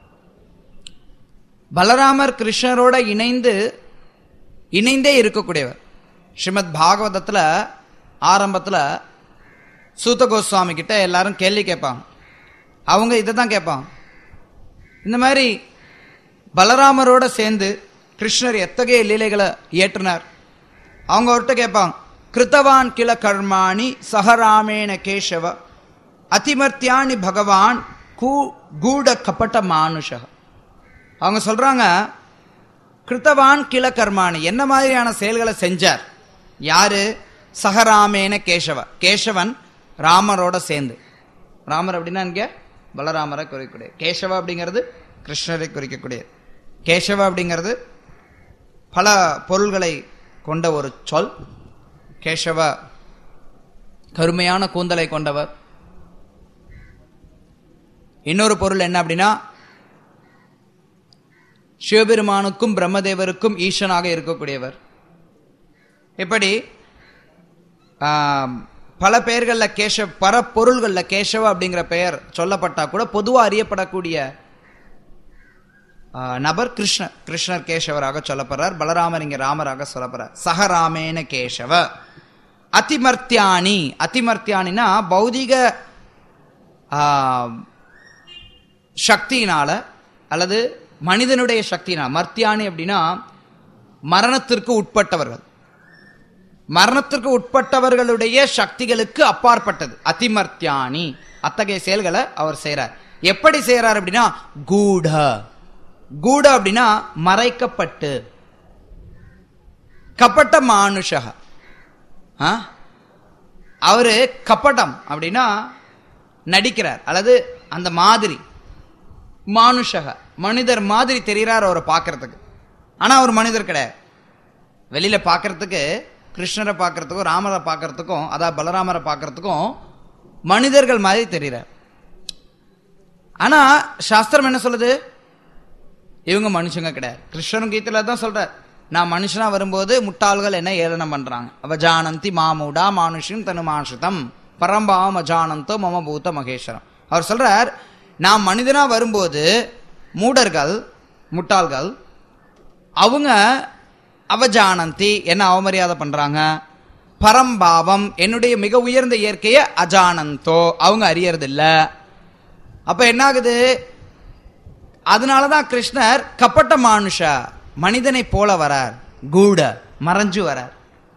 பலராமர் கிருஷ்ணரோட இணைந்து இணைந்தே இருக்கக்கூடியவர் ஸ்ரீமத் பாகவதத்துல ஆரம்பத்துல சூத கோஸ்வாமி கிட்ட எல்லாரும் கேள்வி கேட்பாங்க அவங்க இதை தான் கேட்பாங்க இந்த மாதிரி பலராமரோட சேர்ந்து கிருஷ்ணர் எத்தகைய லீலைகளை இயற்றினார் அவங்க அவர்கிட்ட கேட்பாங்க கிருத்தவான் கில கர்மாணி சஹராமேண கேசவ அதிமர்த்தியானி பகவான் கூ கூட கபட்ட மானுஷ அவங்க சொல்றாங்க கிருத்தவான் கில கர்மாணி என்ன மாதிரியான செயல்களை செஞ்சார் யாரு சஹராமேன கேசவ கேசவன் ராமரோட சேர்ந்து ராமர் அப்படின்னா இங்க பலராமரை குறிக்கக்கூடிய கேசவ அப்படிங்கிறது கிருஷ்ணரை குறிக்கக்கூடியது கேசவ அப்படிங்கிறது பல பொருள்களை கொண்ட ஒரு சொல் கேசவ கருமையான கூந்தலை கொண்டவர் இன்னொரு பொருள் என்ன அப்படின்னா சிவபெருமானுக்கும் பிரம்மதேவருக்கும் ஈசனாக இருக்கக்கூடியவர் இப்படி ஆம், பல பெயர்களில் கேசவ பல பொருள்களில் கேசவ அப்படிங்கிற பெயர் சொல்லப்பட்டா கூட பொதுவாக அறியப்படக்கூடிய ஆ, நபர் கிருஷ்ணர் கிருஷ்ணர் கேசவராக சொல்லப்படுறார் பலராமர் இங்க ராமராக சொல்லப்படுறார் சகராமேன கேசவ அதிமர்த்தியானி அதிமர்த்தியானினா பௌதிக ஆ, சக்தியினால அல்லது மனிதனுடைய சக்தியினால் மர்த்தியானி அப்படின்னா மரணத்திற்கு உட்பட்டவர்கள் மரணத்திற்கு உட்பட்டவர்களுடைய சக்திகளுக்கு அப்பாற்பட்டது அதிமர்த்தியானி அத்தகைய செயல்களை அவர் செய்றார் எப்படி செய்றார் அப்படின்னா கூட கூட அப்படின்னா மறைக்கப்பட்டு கபட்ட மானுஷக ஆ? அவரு கப்படம் அப்படின்னா நடிக்கிறார் அல்லது அந்த மாதிரி மானுஷக மனிதர் மாதிரி தெரிகிறார் அவரை பார்க்கறதுக்கு ஆனா அவர் மனிதர் கிடையாது வெளியில பார்க்கறதுக்கு கிருஷ்ணரை பார்க்கறதுக்கும் ராமரை பார்க்கறதுக்கும் அதாவது பலராமரை பார்க்கறதுக்கும் மனிதர்கள் மாதிரி தெரிகிறார் ஆனா சாஸ்திரம் என்ன சொல்லுது இவங்க மனுஷங்க கிடையாது கிருஷ்ணரும் கீதையில தான் சொல்றார் நான் மனுஷனா வரும்போது முட்டாள்கள் என்ன ஏளனம் பண்றாங்க அவஜானந்தி மாமூடா மானுஷம் தனு மானுஷிதம் பரம்பாவம் அஜானந்தோ மம பூத மகேஸ்வரம் அவர் சொல்றார் நான் மனிதனா வரும்போது மூடர்கள் முட்டாள்கள் அவங்க அவஜானந்தி என்ன அவமரியாதை பண்றாங்க பரம்பாவம் என்னுடைய மிக உயர்ந்த இயற்கையை அஜானந்தோ அவங்க அறியறதில்ல அப்ப என்ன ஆகுது அதனாலதான் கிருஷ்ணர் கப்பட்ட மானுஷ மனிதனை போல வரார் கூட மறைஞ்சு வரார்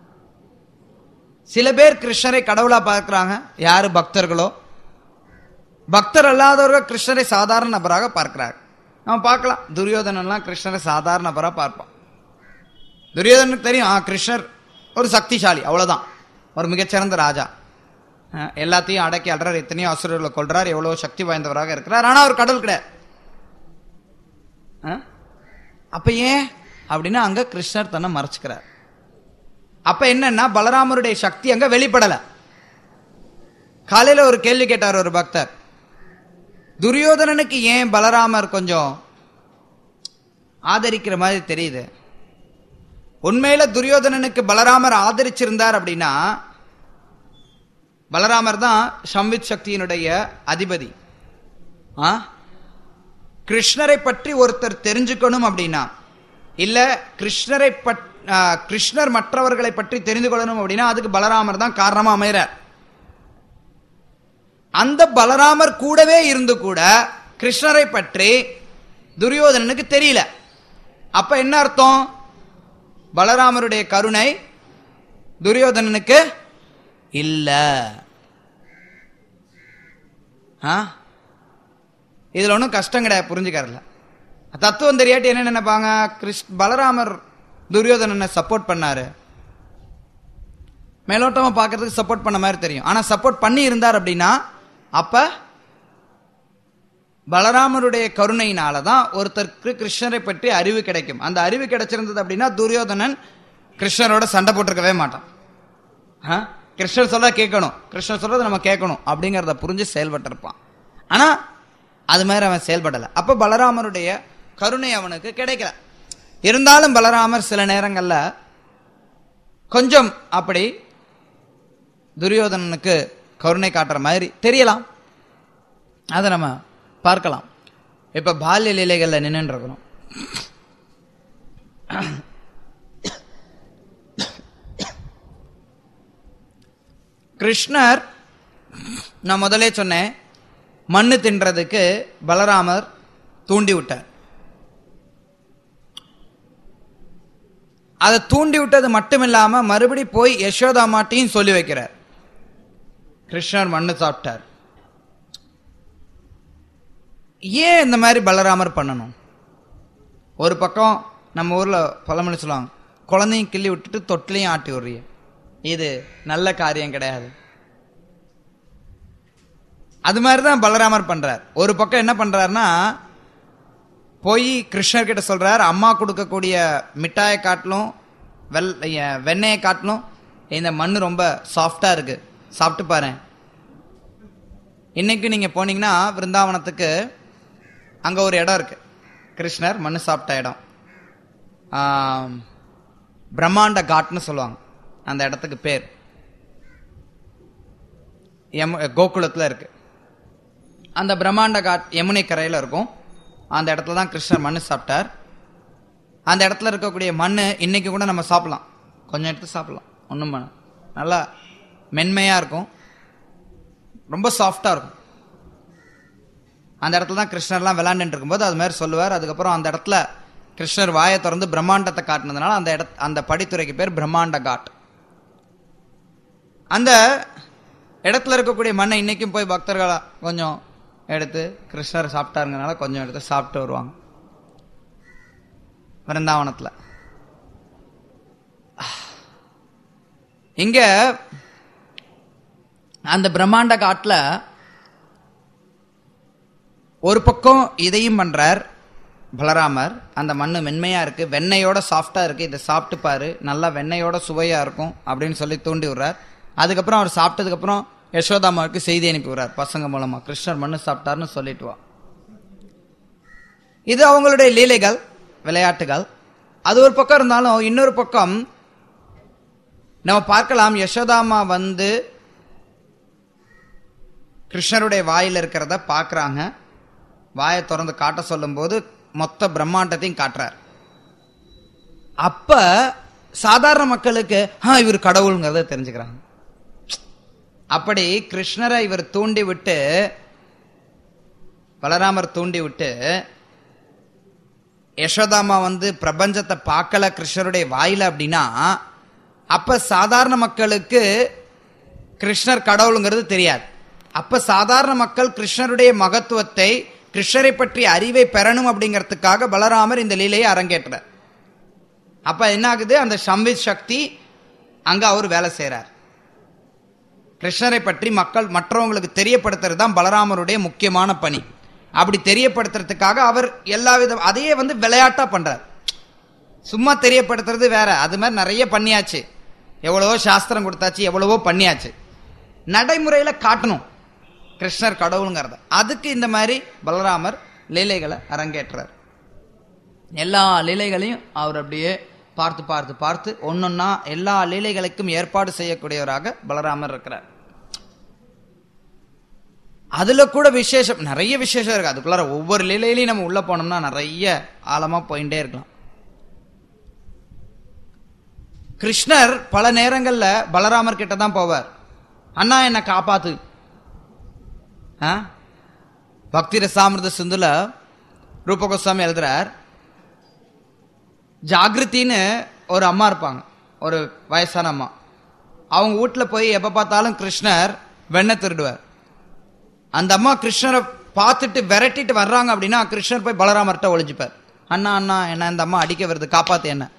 சில பேர் கிருஷ்ணரை கடவுளா பார்க்கறாங்க யாரு பக்தர்களோ பக்தர் அல்லாதவர்கள் கிருஷ்ணரை சாதாரண நபராக பார்க்கிறார் நம்ம பார்க்கலாம் துரியோதனன்லாம் கிருஷ்ணரை சாதாரண நபரா பார்ப்பான் துரியோதனுக்கு தெரியும் ஆ கிருஷ்ணர் ஒரு சக்திசாலி அவ்வளவுதான் ஒரு மிகச்சிறந்த ராஜா அஹ், எல்லாத்தையும் அடக்கி அடறார் எத்தனையோ அசுரர்களை கொள்றார் எவ்வளவு சக்தி வாய்ந்தவராக இருக்கிறார் ஆனா அவர் கடவுள் கிடையாது அஹ்? அப்ப ஏன் அப்படின்னா அங்க கிருஷ்ணர் தன்னை மறைச்சுக்கிறார் அப்ப என்னன்னா பலராமருடைய சக்தி அங்க வெளிப்படல காலையில ஒரு கேள்வி கேட்டார் ஒரு பக்தர் துரியோதனனுக்கு ஏன் பலராமர் கொஞ்சம் ஆதரிக்கிற மாதிரி தெரியுது உண்மையில துரியோதனனுக்கு பலராமர் ஆதரிச்சிருந்தார் அப்படின்னா பலராமர் தான் சம்வித் சக்தியினுடைய அதிபதி ஆ கிருஷ்ணரை பற்றி ஒருத்தர் தெரிஞ்சுக்கணும் அப்படின்னா இல்ல கிருஷ்ணரை பட் ஆ, கிருஷ்ணர் மற்றவர்களை பற்றி தெரிந்து கொள்ளணும் அப்படின்னா அதுக்கு பலராமர் தான் காரணமா அமைகிறார் அந்த பலராமர் கூடவே இருந்து கூட கிருஷ்ணரை பற்றி துரியோதனனுக்கு தெரியல அப்ப என்ன அர்த்தம் பலராமருடைய கருணை துரியோதனனுக்கு இல்ல ஆ இதுல ஒன்றும் கஷ்டம் கிடையாது புரிஞ்சுக்கறல தத்துவம் தெரியாட்டி என்ன நினைப்பாங்க கிருஷ் பலராமர் துரியோதனனை சப்போர்ட் பண்ணாரு மேலோட்டமா பார்க்கறதுக்கு சப்போர்ட் பண்ண மாதிரி தெரியும் ஆனா சப்போர்ட் பண்ணி இருந்தார் அப்படின்னா அப்ப பலராமருடைய கருணையினால தான் ஒருத்தருக்கு கிருஷ்ணரை பற்றி அறிவு கிடைக்கும் அந்த அறிவு கிடைச்சிருந்தது அப்படின்னா துரியோதனன் கிருஷ்ணரோட சண்டை போட்டிருக்கவே மாட்டான் ஆ? கிருஷ்ணர் சொல்ல கேட்கணும் கிருஷ்ணர் சொல்றதை நம்ம கேட்கணும் அப்படிங்கிறத புரிஞ்சு செயல்பட்டு இருப்பான் ஆனா அது மாதிரி அவன் செயல்படலை அப்ப பலராமருடைய கருணை அவனுக்கு கிடைக்கல இருந்தாலும் பலராமர் சில நேரங்கள்ல கொஞ்சம் அப்படி துரியோதனனுக்கு கருணை காட்டுற மாதிரி தெரியலாம் அதை நம்ம பார்க்கலாம் இப்ப பால்ய லீலைகள்ல நின்று இருக்கிறோம் கிருஷ்ணர் நான் முதலே சொன்னேன் மண்ணு தின்றதுக்கு பலராமர் தூண்டி விட்டார் அதை தூண்டி விட்டது மட்டும் இல்லாம மறுபடி போய் யசோதாமாட்டையும் சொல்லி வைக்கிறார் கிருஷ்ணர் மண்ணு சாப்பிட்டார் ஏன் இந்த மாதிரி பலராமர் பண்ணணும் ஒரு பக்கம் நம்ம ஊர்ல பழமொழி சொல்லுவாங்க குழந்தையும் கிள்ளி விட்டுட்டு தொட்டிலையும் ஆட்டி விடுறீங்க இது நல்ல காரியம் கிடையாது அது மாதிரி தான் பலராமர் பண்றார் ஒரு பக்கம் என்ன பண்றாருன்னா போய் கிருஷ்ணர் கிட்ட சொல்றார் அம்மா கொடுக்கக்கூடிய மிட்டாயை காட்டிலும் வெள் எ- வெண்ணெயை காட்டிலும் இந்த மண் ரொம்ப சாஃப்டா இருக்கு சாப்பிட்டு பாரு இன்னைக்கு நீங்க போனீங்கன்னா விருந்தாவனத்துக்கு அங்க ஒரு இடம் இருக்கு கிருஷ்ணர் மண்ணு சாப்பிட்ட இடம் ஆம், பிரம்மாண்ட காட்னு சொல்லுவாங்க அந்த இடத்துக்கு பேர் யமு கோகுலத்தில் இருக்கு அந்த பிரம்மாண்ட காட் யமுனை கரையில் இருக்கும் அந்த இடத்துல தான் கிருஷ்ணர் மண்ணு சாப்பிட்டார் அந்த இடத்துல இருக்கக்கூடிய மண் இன்னைக்கு கூட நம்ம சாப்பிடலாம் கொஞ்சம் எடுத்து சாப்பிடலாம் ஒன்றும் பண்ண நல்லா மென்மையாக இருக்கும் ரொம்ப சாஃப்டாக இருக்கும் அந்த இடத்துல தான் கிருஷ்ணர்லாம் விளையாண்டுட்டு இருக்கும்போது அது மாதிரி சொல்லுவார் அதுக்கப்புறம் அந்த இடத்துல கிருஷ்ணர் வாயை திறந்து பிரம்மாண்டத்தை காட்டினதுனால அந்த இட அந்த படித்துறைக்கு பேர் பிரம்மாண்ட காட் அந்த இடத்துல இருக்கக்கூடிய மண்ணை இன்னைக்கும் போய் பக்தர்கள் கொஞ்சம் எடுத்து கிருஷ்ணர் சாப்பிட்டாருங்கனால கொஞ்சம் எடுத்து சாப்பிட்டு வருவாங்க விருந்தாவனத்தில் இங்க அந்த பிரம்மாண்ட காட்டுல ஒரு பக்கம் இதையும் பண்றார் பலராமர் அந்த மண்ணு மென்மையா இருக்கு வெண்ணெயோட சாஃப்டா இருக்கு இதை சாப்பிட்டு பாரு நல்லா வெண்ணெயோட சுவையா இருக்கும் அப்படின்னு சொல்லி தூண்டி விடுறார் அதுக்கப்புறம் அவர் சாப்பிட்டதுக்கு அப்புறம் யசோதாமாவுக்கு செய்தி அனுப்பி விடுறார் பசங்க மூலமா கிருஷ்ணர் மண்ணு சாப்பிட்டாருன்னு சொல்லிட்டு வா இது அவங்களுடைய லீலைகள் விளையாட்டுகள் அது ஒரு பக்கம் இருந்தாலும் இன்னொரு பக்கம் நம்ம பார்க்கலாம் யசோதாமா வந்து கிருஷ்ணருடைய வாயில் இருக்கிறத பார்க்கறாங்க வாயை திறந்து காட்ட சொல்லும்போது மொத்த பிரம்மாண்டத்தையும் காட்டுறார் அப்ப சாதாரண மக்களுக்கு ஆ இவர் கடவுளுங்கிறத தெரிஞ்சுக்கிறாங்க அப்படி கிருஷ்ணரை இவர் தூண்டி விட்டு பலராமர் தூண்டி விட்டு யசோதாமா வந்து பிரபஞ்சத்தை பார்க்கல கிருஷ்ணருடைய வாயில அப்படின்னா அப்ப சாதாரண மக்களுக்கு கிருஷ்ணர் கடவுளுங்கிறது தெரியாது அப்ப சாதாரண மக்கள் கிருஷ்ணருடைய மகத்துவத்தை கிருஷ்ணரை பற்றி அறிவை பெறணும் அப்படிங்கிறதுக்காக பலராமர் இந்த லீலையை அரங்கேற்றார் அப்ப என்ன ஆகுது அந்த சம்வித் சக்தி அங்க அவர் வேலை செய்றார் கிருஷ்ணரை பற்றி மக்கள் மற்றவங்களுக்கு தெரியப்படுத்துறது தான் பலராமருடைய முக்கியமான பணி அப்படி தெரியப்படுத்துறதுக்காக அவர் எல்லா வித அதையே வந்து விளையாட்டா பண்றார் சும்மா தெரியப்படுத்துறது வேற அது மாதிரி நிறைய பண்ணியாச்சு எவ்வளவோ சாஸ்திரம் கொடுத்தாச்சு எவ்வளவோ பண்ணியாச்சு நடைமுறையில காட்டணும் கிருஷ்ணர் கடவுளுங்கிறத அதுக்கு இந்த மாதிரி பலராமர் லீலைகளை அரங்கேற்றார் எல்லா லீலைகளையும் அவர் அப்படியே பார்த்து பார்த்து பார்த்து ஒன்னொன்னா எல்லா லீலைகளுக்கும் ஏற்பாடு செய்யக்கூடியவராக பலராமர் இருக்கிறார் அதுல கூட விசேஷம் நிறைய விசேஷம் இருக்கு அதுக்குள்ளார ஒவ்வொரு லீலையிலையும் நம்ம உள்ள போனோம்னா நிறைய ஆழமா போயிட்டே இருக்கலாம் கிருஷ்ணர் பல நேரங்கள்ல பலராமர் கிட்ட தான் போவார் அண்ணா என்னை காப்பாத்து ஆ? பக்தி ரசாமிரத சிந்துல ரூப கோஸ்வாமி எழுதுறார் ஜாகிருத்தின்னு ஒரு அம்மா இருப்பாங்க ஒரு வயசான அம்மா அவங்க வீட்டுல போய் எப்ப பார்த்தாலும் கிருஷ்ணர் வெண்ணெய் திருடுவார் அந்த அம்மா கிருஷ்ணரை பார்த்துட்டு விரட்டிட்டு வர்றாங்க அப்படின்னா கிருஷ்ணர் போய் பலராமர்கிட்ட ஒளிஞ்சுப்பார் அண்ணா அண்ணா என்ன இந்த அம்மா அடிக்க வருது காப்பாத்து என்ன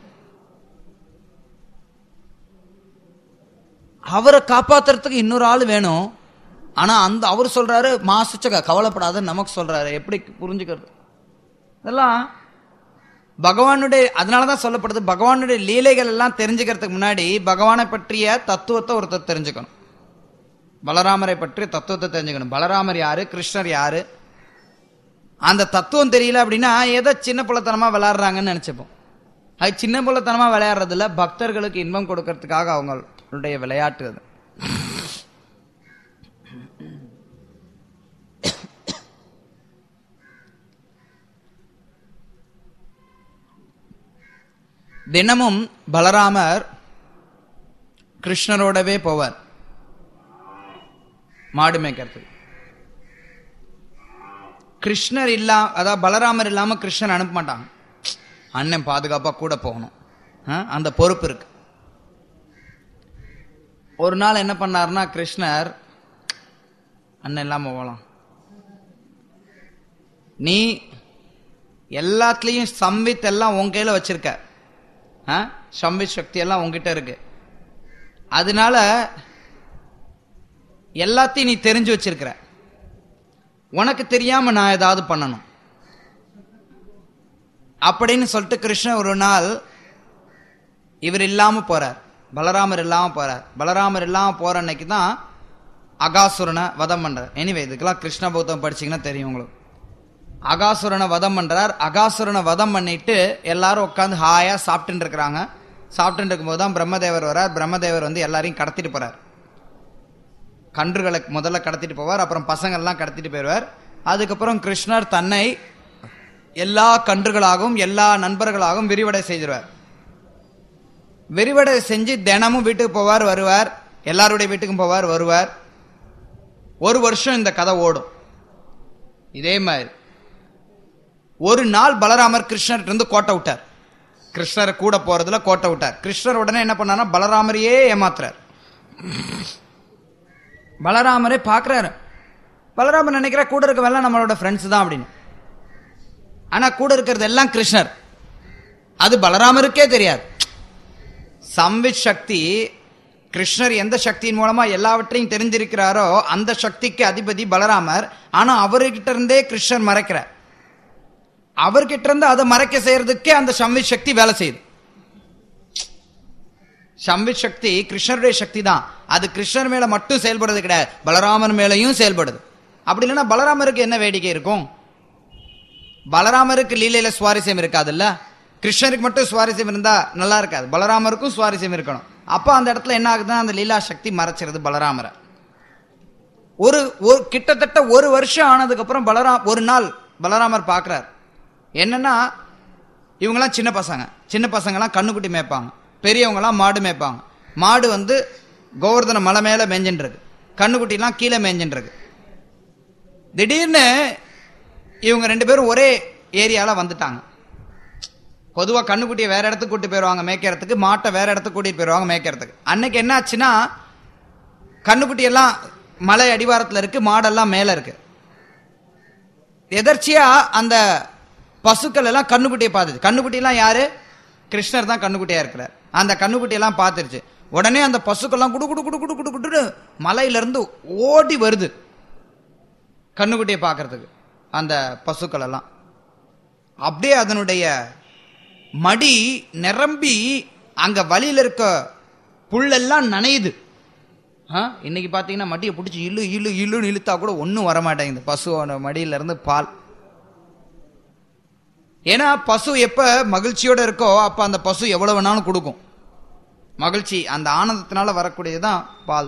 அவரை காப்பாத்துறதுக்கு இன்னொரு ஆள் வேணும் ஆனா அந்த அவர் சொல்றாரு மாசுச்சக கவலைப்படாத நமக்கு சொல்றாரு எப்படி புரிஞ்சுக்கிறது இதெல்லாம் பகவானுடைய அதனாலதான் சொல்லப்படுது பகவானுடைய லீலைகள் எல்லாம் தெரிஞ்சுக்கிறதுக்கு முன்னாடி பகவானை பற்றிய தத்துவத்தை ஒருத்தர் தெரிஞ்சுக்கணும் பலராமரை பற்றிய தத்துவத்தை தெரிஞ்சுக்கணும் பலராமர் யாரு கிருஷ்ணர் யாரு அந்த தத்துவம் தெரியல அப்படின்னா ஏதோ சின்ன புள்ளத்தனமா விளையாடுறாங்கன்னு நினைச்சுப்போம் அது சின்ன புள்ளத்தனமா விளையாடுறதுல பக்தர்களுக்கு இன்பம் கொடுக்கறதுக்காக அவங்களுடைய விளையாட்டு அது தினமும் பலராமர் கிருஷ்ணரோடவே போவார் மாடு மேய்க்கிறதுக்கு கிருஷ்ணர் இல்லா அதாவது பலராமர் இல்லாம கிருஷ்ணன் அனுப்ப மாட்டாங்க அண்ணன் பாதுகாப்பா கூட போகணும் ஆ, அந்த பொறுப்பு இருக்கு ஒரு நாள் என்ன பண்ணாருன்னா கிருஷ்ணர் அண்ணன் இல்லாம போகலாம் நீ எல்லாத்துலயும் சம்வித் எல்லாம் உன் கையில வச்சிருக்க ஆ? சம்வித் சக்தி எல்லாம் உன்கிட்ட இருக்கு அதனால எல்லாத்தையும் நீ தெரிஞ்சு வச்சிருக்கிற உனக்கு தெரியாம நான் ஏதாவது பண்ணணும் அப்படின்னு சொல்லிட்டு கிருஷ்ணன் ஒரு நாள் இவர் இல்லாம போறார் பலராமர் இல்லாம போறார் பலராமர் இல்லாம போற அன்னைக்கு தான் அகாசுரனை வதம் பண்றார் எனிவே இதுக்கெல்லாம் கிருஷ்ண பௌத்தம் படிச்சீங்கன்னா தெரியும் உங்களுக்கு அகாசுரனை வதம் பண்றார் அகாசுரனை வதம் பண்ணிட்டு எல்லாரும் உட்காந்து ஹாயா சாப்பிட்டுட்டு இருக்கிறாங்க சாப்பிட்டுட்டு இருக்கும்போது தான் பிரம்மதேவர் வரார் பிரம்மதேவர் வந்து எல்லாரையும் கடத்திட்டு போறார் கன்றுகளை முதல்ல கடத்திட்டு போவார் அப்புறம் பசங்கள்லாம் கடத்திட்டு போயிடுவார் அதுக்கப்புறம் கிருஷ்ணர் தன்னை எல்லா கன்றுகளாகவும் எல்லா நண்பர்களாகவும் விரிவடை செய்திருவார் விரிவடை செஞ்சு தினமும் வீட்டுக்கு போவார் வருவார் எல்லாருடைய வீட்டுக்கும் போவார் வருவார் ஒரு வருஷம் இந்த கதை ஓடும் இதே மாதிரி ஒரு நாள் பலராமர் கிருஷ்ணர்கிட்ட இருந்து கோட்டை விட்டார் கிருஷ்ணரை கூட போறதுல கோட்டை விட்டார் கிருஷ்ணர் உடனே என்ன பண்ணார்னா பலராமரையே ஏமாத்துறார் பலராமரே பார்க்கறாரு பலராமர் நினைக்கிற கூட இருக்கவெல்லாம் நம்மளோட ஃப்ரெண்ட்ஸ் தான் அப்படின்னு ஆனா கூட இருக்கிறது எல்லாம் கிருஷ்ணர் அது பலராமருக்கே தெரியாது சம்வித் சக்தி கிருஷ்ணர் எந்த சக்தியின் மூலமா எல்லாவற்றையும் தெரிஞ்சிருக்கிறாரோ அந்த சக்திக்கு அதிபதி பலராமர் ஆனா அவர்கிட்ட இருந்தே கிருஷ்ணர் மறைக்கிறார் அவர்கிட்ட இருந்து அதை மறைக்க செய்யறதுக்கே அந்த சம்வித் சக்தி வேலை செய்யுது சம்வித் சக்தி கிருஷ்ணருடைய சக்தி தான் அது கிருஷ்ணர் மேல மட்டும் செயல்படுறது கிடையாது பலராமர் மேலையும் செயல்படுது அப்படி இல்லைன்னா பலராமருக்கு என்ன வேடிக்கை இருக்கும் பலராமருக்கு லீலையில சுவாரஸ்யம் இருக்காதுல்ல கிருஷ்ணருக்கு மட்டும் சுவாரஸ்யம் இருந்தா நல்லா இருக்காது பலராமருக்கும் சுவாரஸ்யம் இருக்கணும் அப்போ அந்த இடத்துல என்ன ஆகுதுன்னா அந்த லீலா சக்தி மறைச்சிருது பலராமரை ஒரு ஒரு கிட்டத்தட்ட ஒரு வருஷம் ஆனதுக்கு அப்புறம் பலராம் ஒரு நாள் பலராமர் பார்க்கறார் என்னன்னா இவங்கெல்லாம் சின்ன பசங்க சின்ன பசங்கெல்லாம் கண்ணுக்குட்டி மேய்ப்பாங்க பெரியவங்கலாம் மாடு மேய்ப்பாங்க மாடு வந்து கோவர்தன மலை மேல மேய்ஞ்சின்னு இருக்கு கண்ணுக்குட்டிலாம் கீழே மேய்ஞ்சின்னு இருக்கு திடீர்னு இவங்க ரெண்டு பேரும் ஒரே ஏரியால வந்துட்டாங்க பொதுவா கண்ணுக்குட்டியை வேற இடத்துக்கு கூட்டி போயிருவாங்க மேய்க்கிறதுக்கு மாட்டை வேற இடத்துக்கு கூட்டிட்டு போயிருவாங்க மேய்க்கிறதுக்கு அன்னைக்கு என்ன ஆச்சுன்னா கண்ணுக்குட்டி எல்லாம் மலை அடிவாரத்துல இருக்கு மாடெல்லாம் மேல இருக்கு எதர்ச்சியா அந்த பசுக்கள் எல்லாம் கண்ணுக்குட்டியை பார்த்துச்சு கண்ணுக்குட்டி எல்லாம் யாரு கிருஷ்ணர் தான் கண்ணுக்குட்டியா இருக்கிறார் அந்த கண்ணுக்குட்டி எல்லாம் பார்த்துருச்சு உடனே அந்த பசுக்கள்லாம் குடு குடு குடு குடு குடு குடுன்னு மலையில இருந்து ஓடி வருது கண்ணுக்குட்டியை பார்க்கறதுக்கு அந்த பசுக்கள் எல்லாம் அப்படியே அதனுடைய மடி நிரம்பி அங்க வழியில இருக்க புல்லெல்லாம் நனையுது ஆ, இன்னைக்கு பார்த்தீங்கன்னா மடியை பிடிச்சி இழு இழு இழுன்னு இழுத்தா கூட ஒன்றும் வரமாட்டேங்குது பசுவோட மடியில இருந்து பால் ஏன்னா பசு எப்ப மகிழ்ச்சியோட இருக்கோ அப்ப அந்த பசு எவ்வளவு வேணாலும் கொடுக்கும் மகிழ்ச்சி அந்த ஆனந்தத்தினால வரக்கூடியதுதான் பால்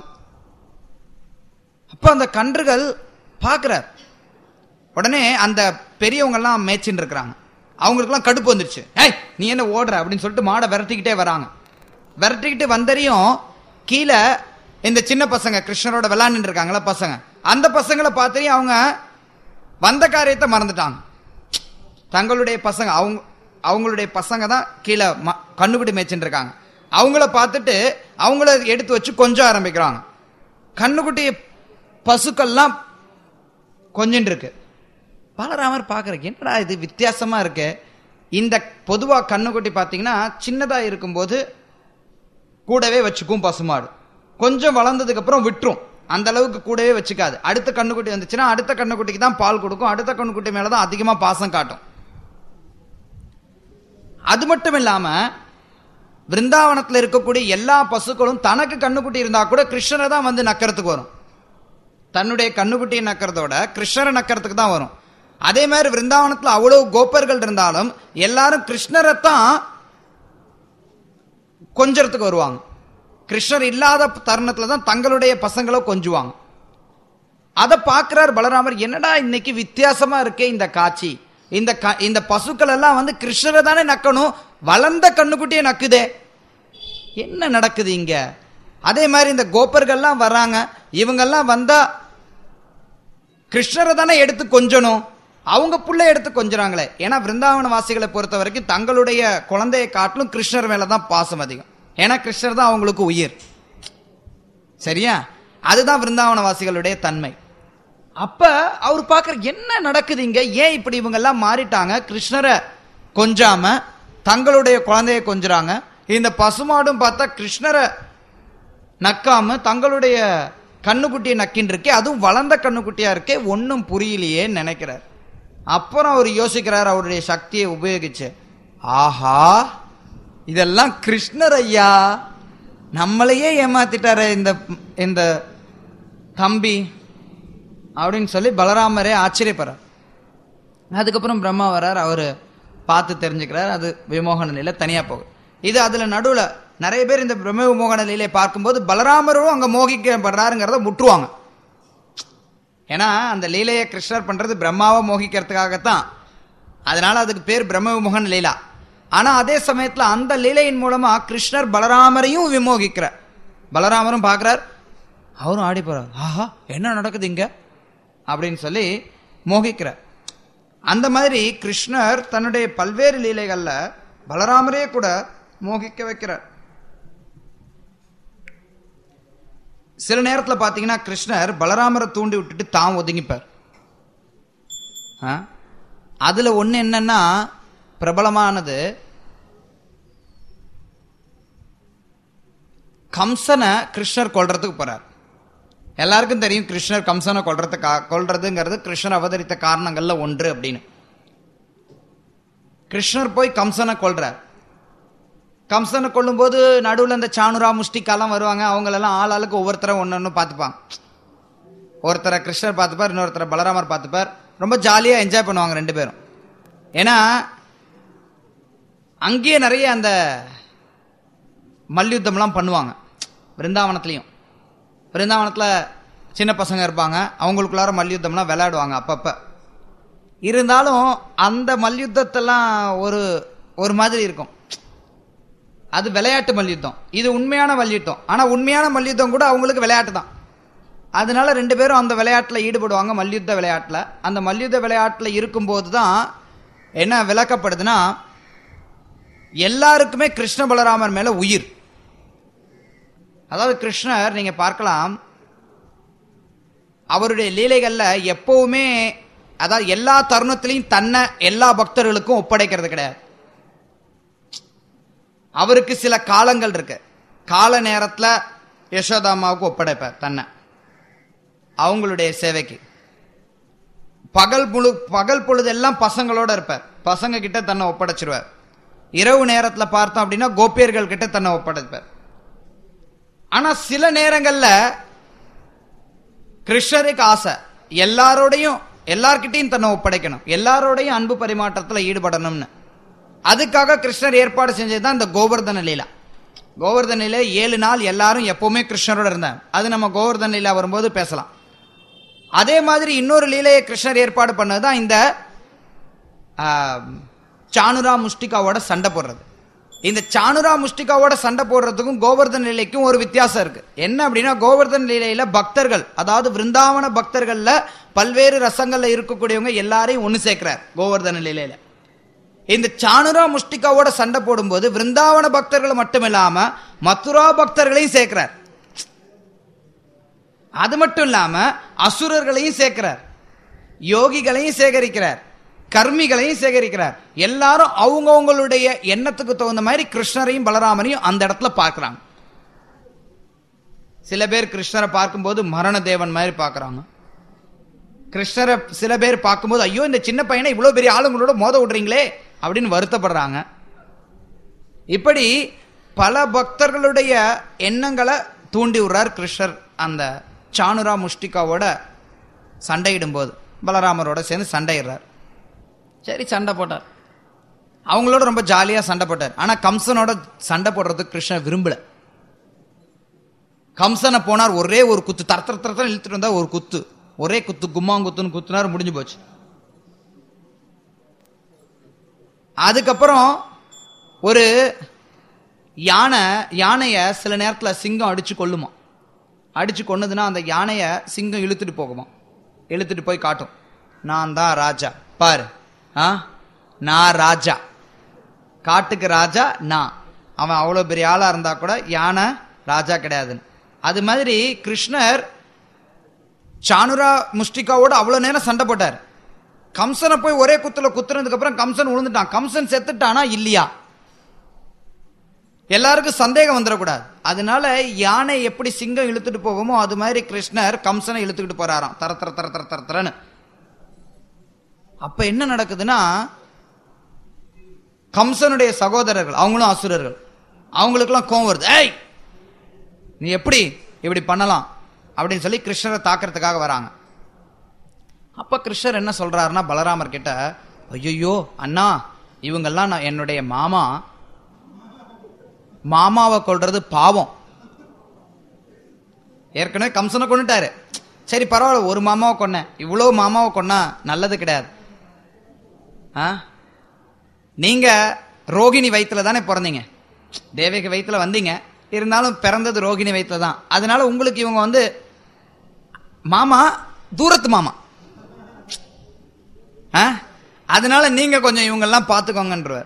அப்ப அந்த கன்றுகள் பார்க்கிறார் உடனே அந்த பெரியவங்க எல்லாம் மேய்ச்சின்னு இருக்கிறாங்க அவங்களுக்குலாம் கடுப்பு வந்துருச்சு ஏய் நீ என்ன ஓடுற அப்படின்னு சொல்லிட்டு மாடை விரட்டிக்கிட்டே வராங்க விரட்டிக்கிட்டு வந்தறியும் கீழே இந்த சின்ன பசங்க கிருஷ்ணரோட விளையாண்டுட்டு இருக்காங்களா பசங்க அந்த பசங்களை பார்த்தறியும் அவங்க வந்த காரியத்தை மறந்துட்டாங்க தங்களுடைய பசங்க அவங்க அவங்களுடைய பசங்க தான் கீழே ம- கண்ணுக்குட்டி மேய்ச்சின்னு இருக்காங்க அவங்கள பார்த்துட்டு அவங்கள எடுத்து வச்சு கொஞ்சம் ஆரம்பிக்கிறாங்க கண்ணுக்குட்டி பசுக்கள்லாம் கொஞ்சம் இருக்கு பலராமர் பார்க்குறக்கு என்னடா இது வித்தியாசமா இருக்கு இந்த பொதுவா கண்ணுக்குட்டி பார்த்தீங்கன்னா சின்னதா இருக்கும்போது கூடவே வச்சுக்கும் பசுமாடு கொஞ்சம் வளர்ந்ததுக்கு அப்புறம் விட்டுரும் அந்த அளவுக்கு கூடவே வச்சுக்காது அடுத்த கண்ணுக்குட்டி வந்துச்சுன்னா அடுத்த கண்ணுக்குட்டிக்கு தான் பால் கொடுக்கும் அடுத்த கண்ணுக்குட்டி மேல தான் அதிகமா பாசம் காட்டும் அது மட்டும் இல்லாம விருந்தாவனத்தில் இருக்கக்கூடிய எல்லா பசுக்களும் தனக்கு கண்ணுக்குட்டி இருந்தா கூட கிருஷ்ணரை தான் வந்து நக்கறதுக்கு வரும் தன்னுடைய கண்ணுக்குட்டியை நக்கிறதோட கிருஷ்ணரை நக்கறதுக்கு தான் வரும் அதே மாதிரி விருந்தாவனத்தில் அவ்வளவு கோப்பர்கள் இருந்தாலும் எல்லாரும் கிருஷ்ணரை தான் கொஞ்சறதுக்கு வருவாங்க கிருஷ்ணர் இல்லாத தருணத்துல தான் தங்களுடைய பசங்களை கொஞ்சுவாங்க அதை பார்க்கிறார் பலராமர் என்னடா இன்னைக்கு வித்தியாசமா இருக்கே இந்த காட்சி இந்த க- இந்த பசுக்கள் எல்லாம் வந்து கிருஷ்ணரை தானே நக்கணும் வளர்ந்த கண்ணுக்குட்டியே நக்குதே என்ன நடக்குது இங்க அதே மாதிரி இந்த கோப்பர்கள்லாம் வர்றாங்க இவங்கெல்லாம் வந்தா கிருஷ்ணரை தானே எடுத்து கொஞ்சணும் அவங்க புள்ள எடுத்து கொஞ்சறாங்களே ஏன்னா விருந்தாவன வாசிகளை பொறுத்த வரைக்கும் தங்களுடைய குழந்தையை காட்டிலும் கிருஷ்ணர் மேல தான் பாசம் அதிகம் ஏன்னா கிருஷ்ணர் தான் அவங்களுக்கு உயிர் சரியா அதுதான் விருந்தாவன வாசிகளுடைய தன்மை அப்ப அவர் பார்க்கற என்ன நடக்குது இங்க ஏன் இப்படி இவங்க எல்லாம் மாறிட்டாங்க கிருஷ்ணரை கொஞ்சாம தங்களுடைய குழந்தையை கொஞ்சறாங்க இந்த பசுமாடும் பார்த்தா கிருஷ்ணரை நக்காம தங்களுடைய கண்ணுக்குட்டியை நக்கின்னு இருக்கே அதுவும் வளர்ந்த கண்ணுக்குட்டியா இருக்கே ஒன்றும் புரியலையேன்னு நினைக்கிறார் அப்புறம் அவர் யோசிக்கிறார் அவருடைய சக்தியை உபயோகிச்சு ஆஹா இதெல்லாம் கிருஷ்ணர் ஐயா நம்மளையே ஏமாத்திட்டாரு இந்த இந்த தம்பி அப்படின்னு சொல்லி பலராமரே ஆச்சரியப்படுறார் அதுக்கப்புறம் பிரம்மா வரார் அவர் பார்த்து தெரிஞ்சுக்கிறார் அது விமோகன நிலை தனியா போகுது இது அதுல நடுவுல நிறைய பேர் இந்த பிரம்ம விமோகன நிலையை பார்க்கும்போது பலராமரும் அங்க மோகிக்கப்படுறாருங்கிறத முற்றுவாங்க ஏன்னா அந்த லீலையை கிருஷ்ணர் பண்றது பிரம்மாவை மோகிக்கிறதுக்காகத்தான் அதனால அதுக்கு பேர் பிரம்ம விமோகன லீலா ஆனா அதே சமயத்துல அந்த லீலையின் மூலமா கிருஷ்ணர் பலராமரையும் விமோகிக்கிறார் பலராமரும் பார்க்கிறார் அவரும் ஆடி போறார் ஆஹா என்ன நடக்குது இங்க அப்படின்னு சொல்லி மோகிக்கிறார் அந்த மாதிரி கிருஷ்ணர் தன்னுடைய பல்வேறு லீலைகள்ல பலராமரே கூட மோகிக்க வைக்கிறார் சில நேரத்துல பாத்தீங்கன்னா கிருஷ்ணர் பலராமரை தூண்டி விட்டுட்டு தான் ஒதுங்கிப்பார் ஆ? அதுல ஒண்ணு என்னன்னா பிரபலமானது கம்சனை கிருஷ்ணர் கொல்றதுக்கு போறார் எல்லாருக்கும் தெரியும் கிருஷ்ணர் கம்சனை கொல்றதுக்கு கொல்றதுங்கிறது கிருஷ்ணர் அவதரித்த காரணங்கள்ல ஒன்று அப்படின்னு கிருஷ்ணர் போய் கம்சனை கொல்றார் கம்சனை கொல்லும்போது நடுவில் இந்த சாணுரா முஷ்டிக்காலாம் வருவாங்க அவங்களெல்லாம் ஆள் ஆளுக்கு ஒவ்வொருத்தரை ஒன்று ஒன்று பார்த்துப்பாங்க ஒருத்தரை கிருஷ்ணர் பார்த்துப்பார் இன்னொருத்தரை பலராமர் பார்த்துப்பார் ரொம்ப ஜாலியாக என்ஜாய் பண்ணுவாங்க ரெண்டு பேரும் ஏன்னா அங்கேயே நிறைய அந்த மல்யுத்தம்லாம் பண்ணுவாங்க பிருந்தாவனத்துலேயும் பிருந்தாவனத்தில் சின்ன பசங்க இருப்பாங்க அவங்களுக்குள்ளார மல்யுத்தம்லாம் விளையாடுவாங்க அப்பப்போ இருந்தாலும் அந்த மல்யுத்தத்தெல்லாம் ஒரு ஒரு மாதிரி இருக்கும் அது விளையாட்டு மல்யுத்தம் இது உண்மையான மல்யுத்தம் ஆனா உண்மையான மல்யுத்தம் கூட அவங்களுக்கு விளையாட்டு தான் அதனால ரெண்டு பேரும் அந்த விளையாட்டுல ஈடுபடுவாங்க மல்யுத்த விளையாட்டுல அந்த மல்யுத்த விளையாட்டுல இருக்கும்போது தான் என்ன விளக்கப்படுதுன்னா எல்லாருக்குமே கிருஷ்ண பலராமர் மேல உயிர் அதாவது கிருஷ்ணர் நீங்க பார்க்கலாம் அவருடைய லீலைகள்ல எப்பவுமே அதாவது எல்லா தருணத்திலையும் தன்னை எல்லா பக்தர்களுக்கும் ஒப்படைக்கிறது கிடையாது அவருக்கு சில காலங்கள் இருக்கு கால நேரத்துல யசோதாமாவுக்கு ஒப்படைப்பார் தன்னை அவங்களுடைய சேவைக்கு பகல் முழு பகல் பொழுதெல்லாம் பசங்களோட இருப்பார் பசங்க கிட்ட தன்னை ஒப்படைச்சிருவார் இரவு நேரத்துல பார்த்தோம் அப்படின்னா கோபியர்கள் கிட்ட தன்னை ஒப்படைப்பார் ஆனா சில நேரங்கள்ல கிருஷ்ணருக்கு ஆசை எல்லாரோடையும் எல்லார்கிட்டையும் தன்னை ஒப்படைக்கணும் எல்லாரோடையும் அன்பு பரிமாற்றத்துல ஈடுபடணும்னு அதுக்காக கிருஷ்ணர் ஏற்பாடு செஞ்சதுதான் இந்த கோவர்தன லீலா கோவர்தன லீலை ஏழு நாள் எல்லாரும் எப்பவுமே கிருஷ்ணரோட இருந்தாங்க அது நம்ம கோவர்தன லீலா வரும்போது பேசலாம் அதே மாதிரி இன்னொரு லீலையை கிருஷ்ணர் ஏற்பாடு பண்ணதுதான் இந்த ஆ, சாணுரா முஷ்டிகாவோட சண்டை போடுறது இந்த சாணுரா முஷ்டிகாவோட சண்டை போடுறதுக்கும் கோவர்தன் லீலைக்கும் ஒரு வித்தியாசம் இருக்கு என்ன அப்படின்னா கோவர்தன் லீலையில பக்தர்கள் அதாவது விருந்தாவன பக்தர்கள்ல பல்வேறு ரசங்கள்ல இருக்கக்கூடியவங்க எல்லாரையும் ஒண்ணு சேர்க்கிறார் கோவர்தன லீலையில இந்த சாணுரா முஷ்டிகாவோட சண்டை போடும்போது விருந்தாவன பக்தர்கள் மட்டும் இல்லாம மதுரா பக்தர்களையும் சேர்க்கிறார் அது மட்டும் இல்லாம அசுரர்களையும் சேர்க்கிறார் யோகிகளையும் சேகரிக்கிறார் கர்மிகளையும் சேகரிக்கிறார் எல்லாரும் அவங்கவங்களுடைய எண்ணத்துக்கு தகுந்த மாதிரி கிருஷ்ணரையும் பலராமரையும் அந்த இடத்துல பார்க்கறாங்க சில பேர் கிருஷ்ணரை பார்க்கும்போது மரண தேவன் மாதிரி பார்க்கறாங்க கிருஷ்ணரை சில பேர் பார்க்கும்போது ஐயோ இந்த சின்ன பையனை இவ்வளவு பெரிய ஆளுங்களோட மோத விடுறீங்களே அப்படின்னு வருத்தப்படுறாங்க இப்படி பல பக்தர்களுடைய எண்ணங்களை தூண்டி விடுறார் கிருஷ்ணர் அந்த சானுரா முஷ்டிகாவோட சண்டையிடும் போது பலராமரோட சேர்ந்து சண்டையிடுறார் சரி சண்டை போட்டார் அவங்களோட ரொம்ப ஜாலியாக சண்டை போட்டார் ஆனால் கம்சனோட சண்டை போடுறதுக்கு கிருஷ்ணர் விரும்பல கம்சனை போனார் ஒரே ஒரு குத்து தர தர தர இழுத்துட்டு வந்தா ஒரு குத்து ஒரே குத்து கும்மாங்குத்துன்னு குத்துனார் முடிஞ்சு போச்சு அதுக்கப்புறம் ஒரு யானை யானையை சில நேரத்தில் சிங்கம் அடிச்சு கொல்லுமா அடிச்சு கொன்னதுன்னா அந்த யானையை சிங்கம் இழுத்துட்டு போகுமா இழுத்துட்டு போய் காட்டும் நான் தான் ராஜா பாரு ஆ நான் ராஜா காட்டுக்கு ராஜா நான் அவன் அவ்வளோ பெரிய ஆளாக இருந்தா கூட யானை ராஜா கிடையாதுன்னு அது மாதிரி கிருஷ்ணர் சானுரா முஷ்டிகாவோட அவ்வளோ நேரம் சண்டை போட்டார் கம்சனை போய் ஒரே குத்துல குத்துனதுக்கு அப்புறம் கம்சன் விழுந்துட்டான் கம்சன் செத்துட்டானா இல்லையா எல்லாருக்கும் சந்தேகம் வந்துடக்கூடாது அதனால யானை எப்படி சிங்கம் இழுத்துட்டு போகுமோ அது மாதிரி கிருஷ்ணர் கம்சனை இழுத்துக்கிட்டு போறாராம் தர தர தர தர தர தரன்னு அப்ப என்ன நடக்குதுன்னா கம்சனுடைய சகோதரர்கள் அவங்களும் அசுரர்கள் அவங்களுக்கெல்லாம் கோவம் வருது ஏய் நீ எப்படி இப்படி பண்ணலாம் அப்படின்னு சொல்லி கிருஷ்ணரை தாக்கிறதுக்காக வராங்க அப்ப கிருஷ்ணர் என்ன சொல்றாருன்னா பலராமர் கிட்ட ஐயோ அண்ணா இவங்கெல்லாம் நான் என்னுடைய மாமா மாமாவை கொல்றது பாவம் ஏற்கனவே கம்சனை கொண்டுட்டாரு சரி பரவாயில்ல ஒரு மாமாவை கொன்னேன் இவ்வளவு மாமாவை கொன்னா நல்லது கிடையாது ஆ நீங்க ரோகிணி வயிற்றுல தானே பிறந்தீங்க தேவகி வயிற்றுல வந்தீங்க இருந்தாலும் பிறந்தது ரோகிணி வயிற்றுல தான் அதனால உங்களுக்கு இவங்க வந்து மாமா தூரத்து மாமா ஆ அதனால நீங்க கொஞ்சம் இவங்கெல்லாம் பார்த்துக்கோங்கன்றவர்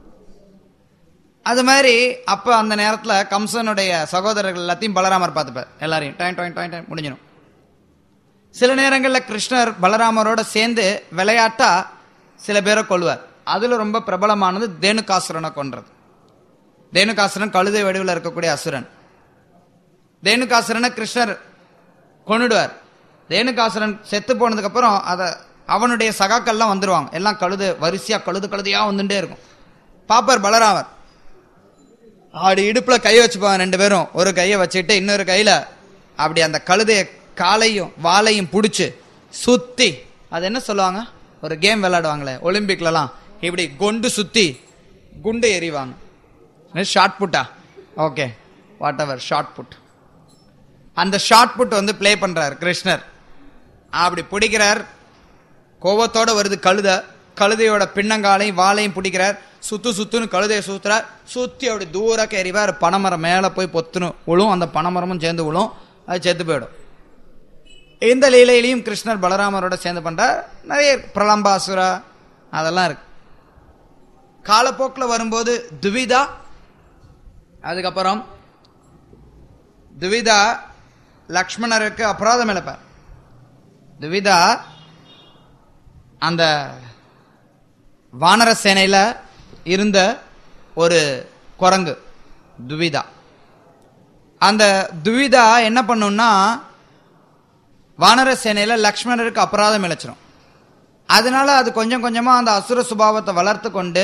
அது மாதிரி அப்ப அந்த நேரத்துல கம்சனுடைய சகோதரர்கள் எல்லாத்தையும் பலராமர் பார்த்துப்பார் எல்லாரையும் டைம் டைம் டைம் டைம் முடிஞ்சிடும் சில நேரங்களில் கிருஷ்ணர் பலராமரோட சேர்ந்து விளையாட்டா சில பேரை கொள்வார் அதுல ரொம்ப பிரபலமானது தேனுகாசுரனை கொன்றது தேனுகாசுரன் கழுதை வடிவில் இருக்கக்கூடிய அசுரன் தேனுகாசுரனை கிருஷ்ணர் கொன்னுடுவார் தேனுகாசுரன் செத்து போனதுக்கு அப்புறம் அதை அவனுடைய சகாக்கள்லாம் வந்துருவாங்க எல்லாம் கழுது வரிசையா கழுது கழுதையா வந்துட்டே இருக்கும் பாப்பர் பலராமர் அப்படி இடுப்புல கை வச்சுப்பாங்க ரெண்டு பேரும் ஒரு கையை வச்சுட்டு இன்னொரு கையில அப்படி அந்த கழுதைய காலையும் வாலையும் பிடிச்சு சுத்தி அது என்ன சொல்லுவாங்க ஒரு கேம் விளையாடுவாங்களே ஒலிம்பிக்லலாம் இப்படி கொண்டு சுத்தி குண்டு எறிவாங்க ஷார்ட் புட்டா okay whatever shot put அந்த ஷார்ட் புட் வந்து ப்ளே பண்றார் கிருஷ்ணர் அப்படி பிடிக்கிறார் கோவத்தோட வருது கழுத கழுதையோட பின்னங்காலையும் வாலையும் பிடிக்கிறார் சுத்து சுத்துன்னு கழுதையை சுத்துறார் சுத்தி அப்படி தூரக்க எறிவார் பனைமரம் மேலே போய் பொத்துன்னு விழும் அந்த பனைமரமும் சேர்ந்து விழும் அது செத்து போயிடும் இந்த லீலையிலையும் கிருஷ்ணர் பலராமரோட சேர்ந்து பண்றார் நிறைய பிரலம்பாசுரா அதெல்லாம் இருக்கு காலப்போக்கில் வரும்போது துவிதா அதுக்கப்புறம் துவிதா லக்ஷ்மணருக்கு அபராதம் இழப்பார் துவிதா அந்த வானர சேனையில இருந்த ஒரு குரங்கு துவிதா அந்த துவிதா என்ன பண்ணும்னா வானர சேனையில லக்ஷ்மணருக்கு அபராதம் இழைச்சிரும் அதனால அது கொஞ்சம் கொஞ்சமா அந்த அசுர சுபாவத்தை வளர்த்து கொண்டு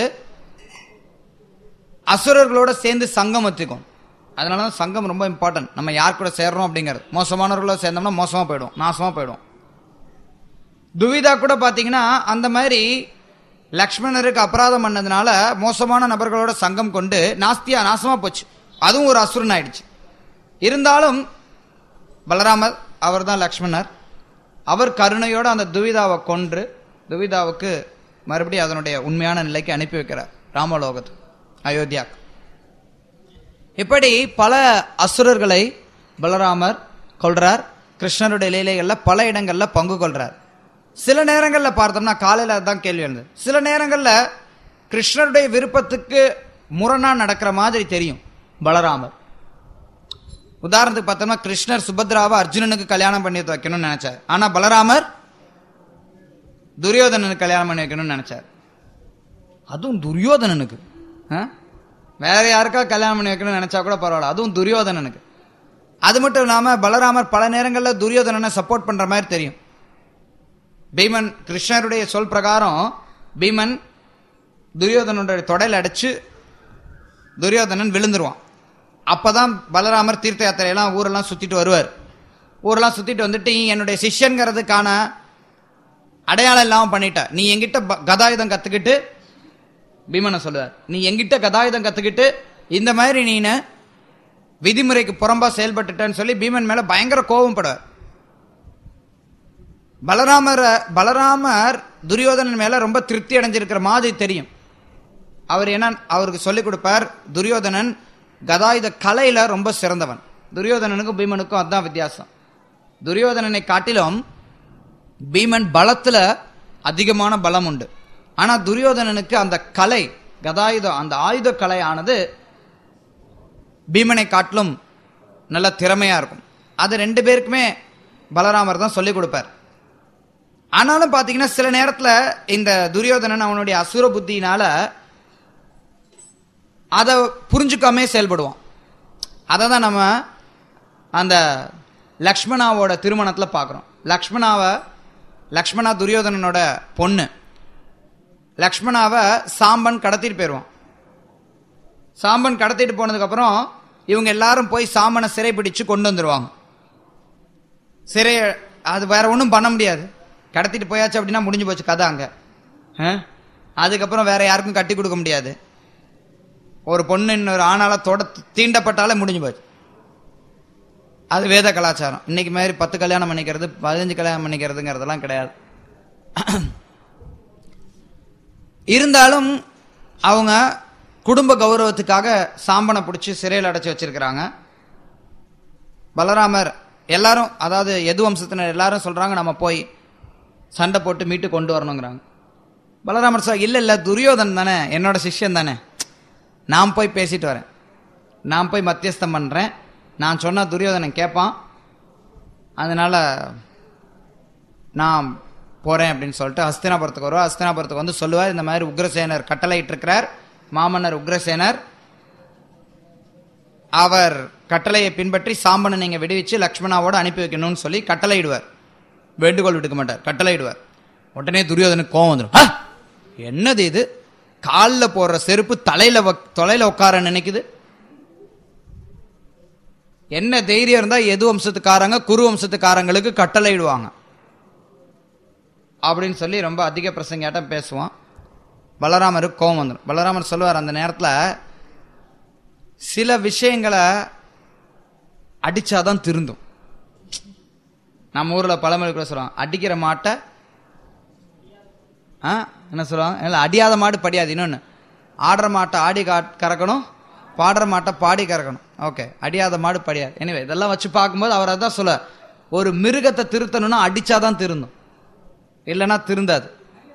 அசுரர்களோட சேர்ந்து சங்கம் வச்சுக்கும் அதனால தான் சங்கம் ரொம்ப இம்பார்ட்டன்ட் நம்ம யார் கூட சேர்றோம் அப்படிங்கிறது மோசமானவர்களோட சேர்ந்தோம்னா மோசமா போயிடும் நாசமா போயிடும் துவிதா கூட பாத்தீங்கன்னா அந்த மாதிரி லக்ஷ்மணருக்கு அபராதம் பண்ணதுனால மோசமான நபர்களோட சங்கம் கொண்டு நாஸ்தியா நாசமா போச்சு அதுவும் ஒரு அசுரன் ஆயிடுச்சு இருந்தாலும் பலராமர் அவர் தான் லக்ஷ்மணர் அவர் கருணையோட அந்த துவிதாவை கொன்று துவிதாவுக்கு மறுபடியும் அதனுடைய உண்மையான நிலைக்கு அனுப்பி வைக்கிறார் ராமலோகத்துக்கு அயோத்தியா இப்படி பல அசுரர்களை பலராமர் கொள்றார் கிருஷ்ணருடைய லீலைகள்ல பல இடங்கள்ல பங்கு கொள்றார் சில நேரங்கள்ல பார்த்தோம்னா காலையில தான் கேள்வி எழுந்தது சில நேரங்கள்ல கிருஷ்ணருடைய விருப்பத்துக்கு முரணா நடக்கிற மாதிரி தெரியும் பலராமர் உதாரணத்துக்கு பார்த்தோம்னா கிருஷ்ணர் சுபத்ராவை அர்ஜுனனுக்கு கல்யாணம் பண்ணி வைக்கணும்னு நினைச்சார் ஆனா பலராமர் துரியோதனனுக்கு கல்யாணம் பண்ணி வைக்கணும்னு நினைச்சார் அதுவும் துரியோதனனுக்கு ஆ? வேற யாருக்கா கல்யாணம் பண்ணி வைக்கணும்னு நினைச்சா கூட பரவாயில்ல அதுவும் துரியோதனனுக்கு அது மட்டும் இல்லாம பலராமர் பல நேரங்களில் துரியோதனனை சப்போர்ட் பண்ற மாதிரி தெரியும் பீமன் கிருஷ்ணருடைய சொல் பிரகாரம் பீமன் துரியோதனனுடைய தொடையில் அடிச்சு துரியோதனன் விழுந்துருவான் அப்பதான் பலராமர் தீர்த்த யாத்திரையெல்லாம் ஊரெல்லாம் சுத்திட்டு வருவார் ஊரெல்லாம் சுத்திட்டு வந்துட்டு "நீ என்னுடைய சிஷ்யன்கிறதுக்கான அடையாளம் இல்லாம பண்ணிட்ட நீ என்கிட்ட ப- கதாயுதம் கத்துக்கிட்டு பீமனை சொல்லுவார் நீ என்கிட்ட கதாயுதம் கத்துக்கிட்டு இந்த மாதிரி நீனு விதிமுறைக்கு புறம்பா செயல்பட்டுட்டேன்னு சொல்லி பீமன் மேல பயங்கர கோபம் படுவார் பலராமர் பலராமர் துரியோதனன் மேல ரொம்ப திருப்தி அடைஞ்சிருக்கிற மாதிரி தெரியும் அவர் என்ன அவருக்கு சொல்லிக் கொடுப்பார் துரியோதனன் கதாயுத கலையில ரொம்ப சிறந்தவன் துரியோதனனுக்கும் பீமனுக்கும் அதான் வித்தியாசம் துரியோதனனை காட்டிலும் பீமன் பலத்துல அதிகமான பலம் உண்டு ஆனா துரியோதனனுக்கு அந்த கலை கதாயுதம் அந்த ஆயுத கலையானது பீமனை காட்டிலும் நல்ல திறமையா இருக்கும் அது ரெண்டு பேருக்குமே பலராமர் தான் சொல்லிக் கொடுப்பார் ஆனாலும் பாத்தீங்கன்னா சில நேரத்துல இந்த துரியோதனன் அவனுடைய அசுர புத்தியினால அதை புரிஞ்சுக்காமே செயல்படுவான் அதை தான் நம்ம அந்த லக்ஷ்மணாவோட திருமணத்துல பார்க்குறோம் லக்ஷ்மணாவை லக்ஷ்மணா துரியோதனனோட பொண்ணு லக்ஷ்மணாவை சாம்பன் கடத்திட்டு போயிடுவான் சாம்பன் கடத்திட்டு போனதுக்கப்புறம் இவங்க எல்லாரும் போய் சாம்பனை சிறை பிடிச்சு கொண்டு வந்துருவாங்க சிறை அது வேற ஒன்றும் பண்ண முடியாது கடத்திட்டு போயாச்சு அப்படின்னா முடிஞ்சு போச்சு கதை அங்க ஆ? அதுக்கப்புறம் வேற யாருக்கும் கட்டி கொடுக்க முடியாது ஒரு பொண்ணு இன்னொரு ஆணால தொட தீண்டப்பட்டாலே முடிஞ்சு போச்சு அது வேத கலாச்சாரம் இன்னைக்கு மாதிரி பத்து கல்யாணம் பண்ணிக்கிறது பதினஞ்சு கல்யாணம் பண்ணிக்கிறதுங்கிறதெல்லாம் கிடையாது இருந்தாலும் அவங்க குடும்ப கௌரவத்துக்காக சாம்பனை பிடிச்சி சிறையில் அடைச்சி வச்சிருக்கிறாங்க பலராமர் எல்லாரும் அதாவது எது வம்சத்தினர் எல்லாரும் சொல்றாங்க நம்ம போய் சண்டை போட்டு மீட்டு கொண்டு வரணுங்கிறாங்க பலராமர் சார் இல்லை இல்லை துரியோதன் தானே என்னோட சிஷ்யன் தானே நான் போய் பேசிட்டு வரேன் நான் போய் மத்தியஸ்தம் பண்ணுறேன் நான் சொன்ன துரியோதனன் கேட்பான் அதனால நான் போறேன் அப்படின்னு சொல்லிட்டு ஹஸ்தினாபுரத்துக்கு வருவா ஹஸ்தினாபுரத்துக்கு வந்து சொல்லுவார் இந்த மாதிரி உக்ரசேனர் கட்டளையிட்டு இருக்கிறார் மாமன்னர் உக்ரசேனர் அவர் கட்டளையை பின்பற்றி சாம்பனை நீங்க விடுவிச்சு லக்ஷ்மணாவோட அனுப்பி வைக்கணும்னு சொல்லி கட்டளையிடுவார் வேண்டுகோள் விடுக்க மாட்டார் கட்டளையிடுவார் உடனே துரியோதனுக்கு கோவம் வந்துடும் "ஆ! என்னது இது காலில் போடுற செருப்பு தலையில வக்- தொலையில உட்கார நினைக்குது என்ன தைரியம் இருந்தா எது வம்சத்துக்காரங்க குரு வம்சத்துக்காரங்களுக்கு கட்டளையிடுவாங்க அப்படின்னு சொல்லி ரொம்ப அதிக பிரசங்கியாட்டம் பேசுவான் பலராமருக்கு கோவம் வந்துடும் பலராமர் சொல்லுவார் அந்த நேரத்துல சில விஷயங்களை அடிச்சாதான் திருந்தும் நம்ம ஊர்ல பழமொழி கூட சொல்லுவாங்க அடிக்கிற மாட்டை ஆ என்ன சொல்லுவாங்க இல்லை அடியாத மாடு படியாது இன்னொன்று ஆடுற மாட்டை ஆடி கா கறக்கணும் பாடுற மாட்டை பாடி கறக்கணும் ஓகே அடியாத மாடு படியாது எனவே இதெல்லாம் வச்சு பார்க்கும்போது அவர் அதான் சொல்ல ஒரு மிருகத்தை திருத்தணும்னா அடிச்சாதான் திருந்தும் இல்லைன்னா திருந்தாது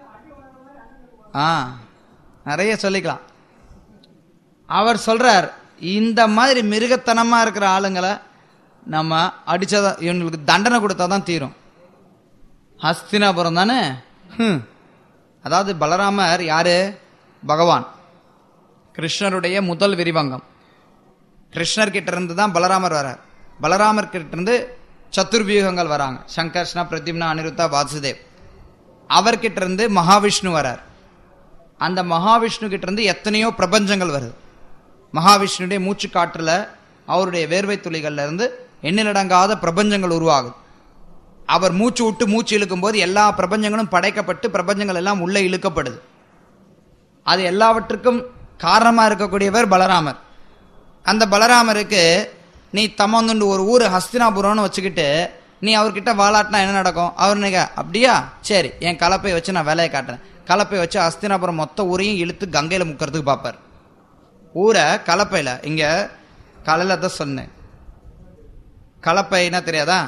ஆ நிறைய சொல்லிக்கலாம் அவர் சொல்றார் இந்த மாதிரி மிருகத்தனமா இருக்கிற ஆளுங்களை நம்ம அடிச்சாதான் இவங்களுக்கு தண்டனை கொடுத்தாதான் தீரும் ஹஸ்தினாபுரம் தானே ஹம். அதாவது பலராமர் யாரு பகவான் கிருஷ்ணருடைய முதல் விரிவங்கம் கிருஷ்ணர் கிட்ட இருந்து தான் பலராமர் வரார் பலராமர் கிட்ட இருந்து சத்துர்வியூகங்கள் வராங்க சங்கர்ஷ்ணா பிரத்யும்னா அனிருத்தா வாசுதேவ் அவர்கிட்ட இருந்து மகாவிஷ்ணு வரார் அந்த மகாவிஷ்ணு கிட்ட இருந்து எத்தனையோ பிரபஞ்சங்கள் வருது மகாவிஷ்ணுடைய மூச்சு காற்றுல அவருடைய வேர்வை துளிகள்ல இருந்து எண்ணிலடங்காத பிரபஞ்சங்கள் உருவாகுது அவர் மூச்சு விட்டு மூச்சு இழுக்கும் போது எல்லா பிரபஞ்சங்களும் படைக்கப்பட்டு பிரபஞ்சங்கள் எல்லாம் உள்ள இழுக்கப்படுது அது எல்லாவற்றுக்கும் காரணமா இருக்கக்கூடியவர் பலராமர் அந்த பலராமருக்கு நீ தம்மந்துண்டு ஒரு ஊர் ஹஸ்தினாபுரம்னு வச்சுக்கிட்டு நீ அவர்கிட்ட வாலாட்டினா என்ன நடக்கும் அவர் நீங்க அப்படியா சரி என் கலப்பை வச்சு நான் வேலையை காட்டுறேன் கலப்பை வச்சு ஹஸ்தினாபுரம் மொத்த ஊரையும் இழுத்து கங்கையில முக்கிறதுக்கு பார்ப்பார் ஊரை கலப்பையில இங்க காலையில தான் சொன்னேன் கலப்பைன்னா தெரியாதா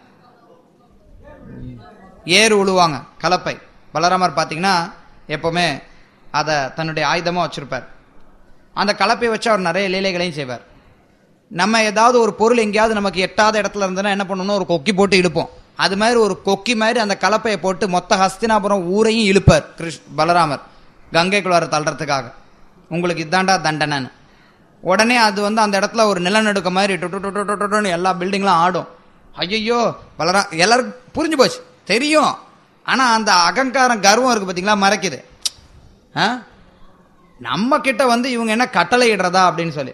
ஏறு உழுவாங்க கலப்பை பலராமர் பார்த்தீங்கன்னா எப்பவுமே அதை தன்னுடைய ஆயுதமா வச்சிருப்பார் அந்த கலப்பையை வச்சு அவர் நிறைய லீலைகளையும் செய்வார் நம்ம ஏதாவது ஒரு பொருள் எங்கேயாவது நமக்கு எட்டாத இடத்துல இருந்ததுன்னா என்ன பண்ணணும்னா ஒரு கொக்கி போட்டு இழுப்போம் அது மாதிரி ஒரு கொக்கி மாதிரி அந்த கலப்பையை போட்டு மொத்த ஹஸ்தினாபுரம் ஊரையும் இழுப்பார் கிருஷ் பலராமர் கங்கைக்குள்ளார தள்ளுறதுக்காக உங்களுக்கு இதாண்டா தண்டனைன்னு உடனே அது வந்து அந்த இடத்துல ஒரு நிலநடுக்க மாதிரி டு டு டு டு டு டுன்னு எல்லா பில்டிங்லாம் ஆடும் ஐயோ பலரா எல்லாருக்கும் புரிஞ்சு போச்சு தெரியும் ஆனா அந்த அகங்காரம் கர்வம் இருக்கு பாத்தீங்களா மறைக்குது ஆ? நம்ம கிட்ட வந்து இவங்க என்ன கட்டளை இடுறதா அப்படின்னு சொல்லி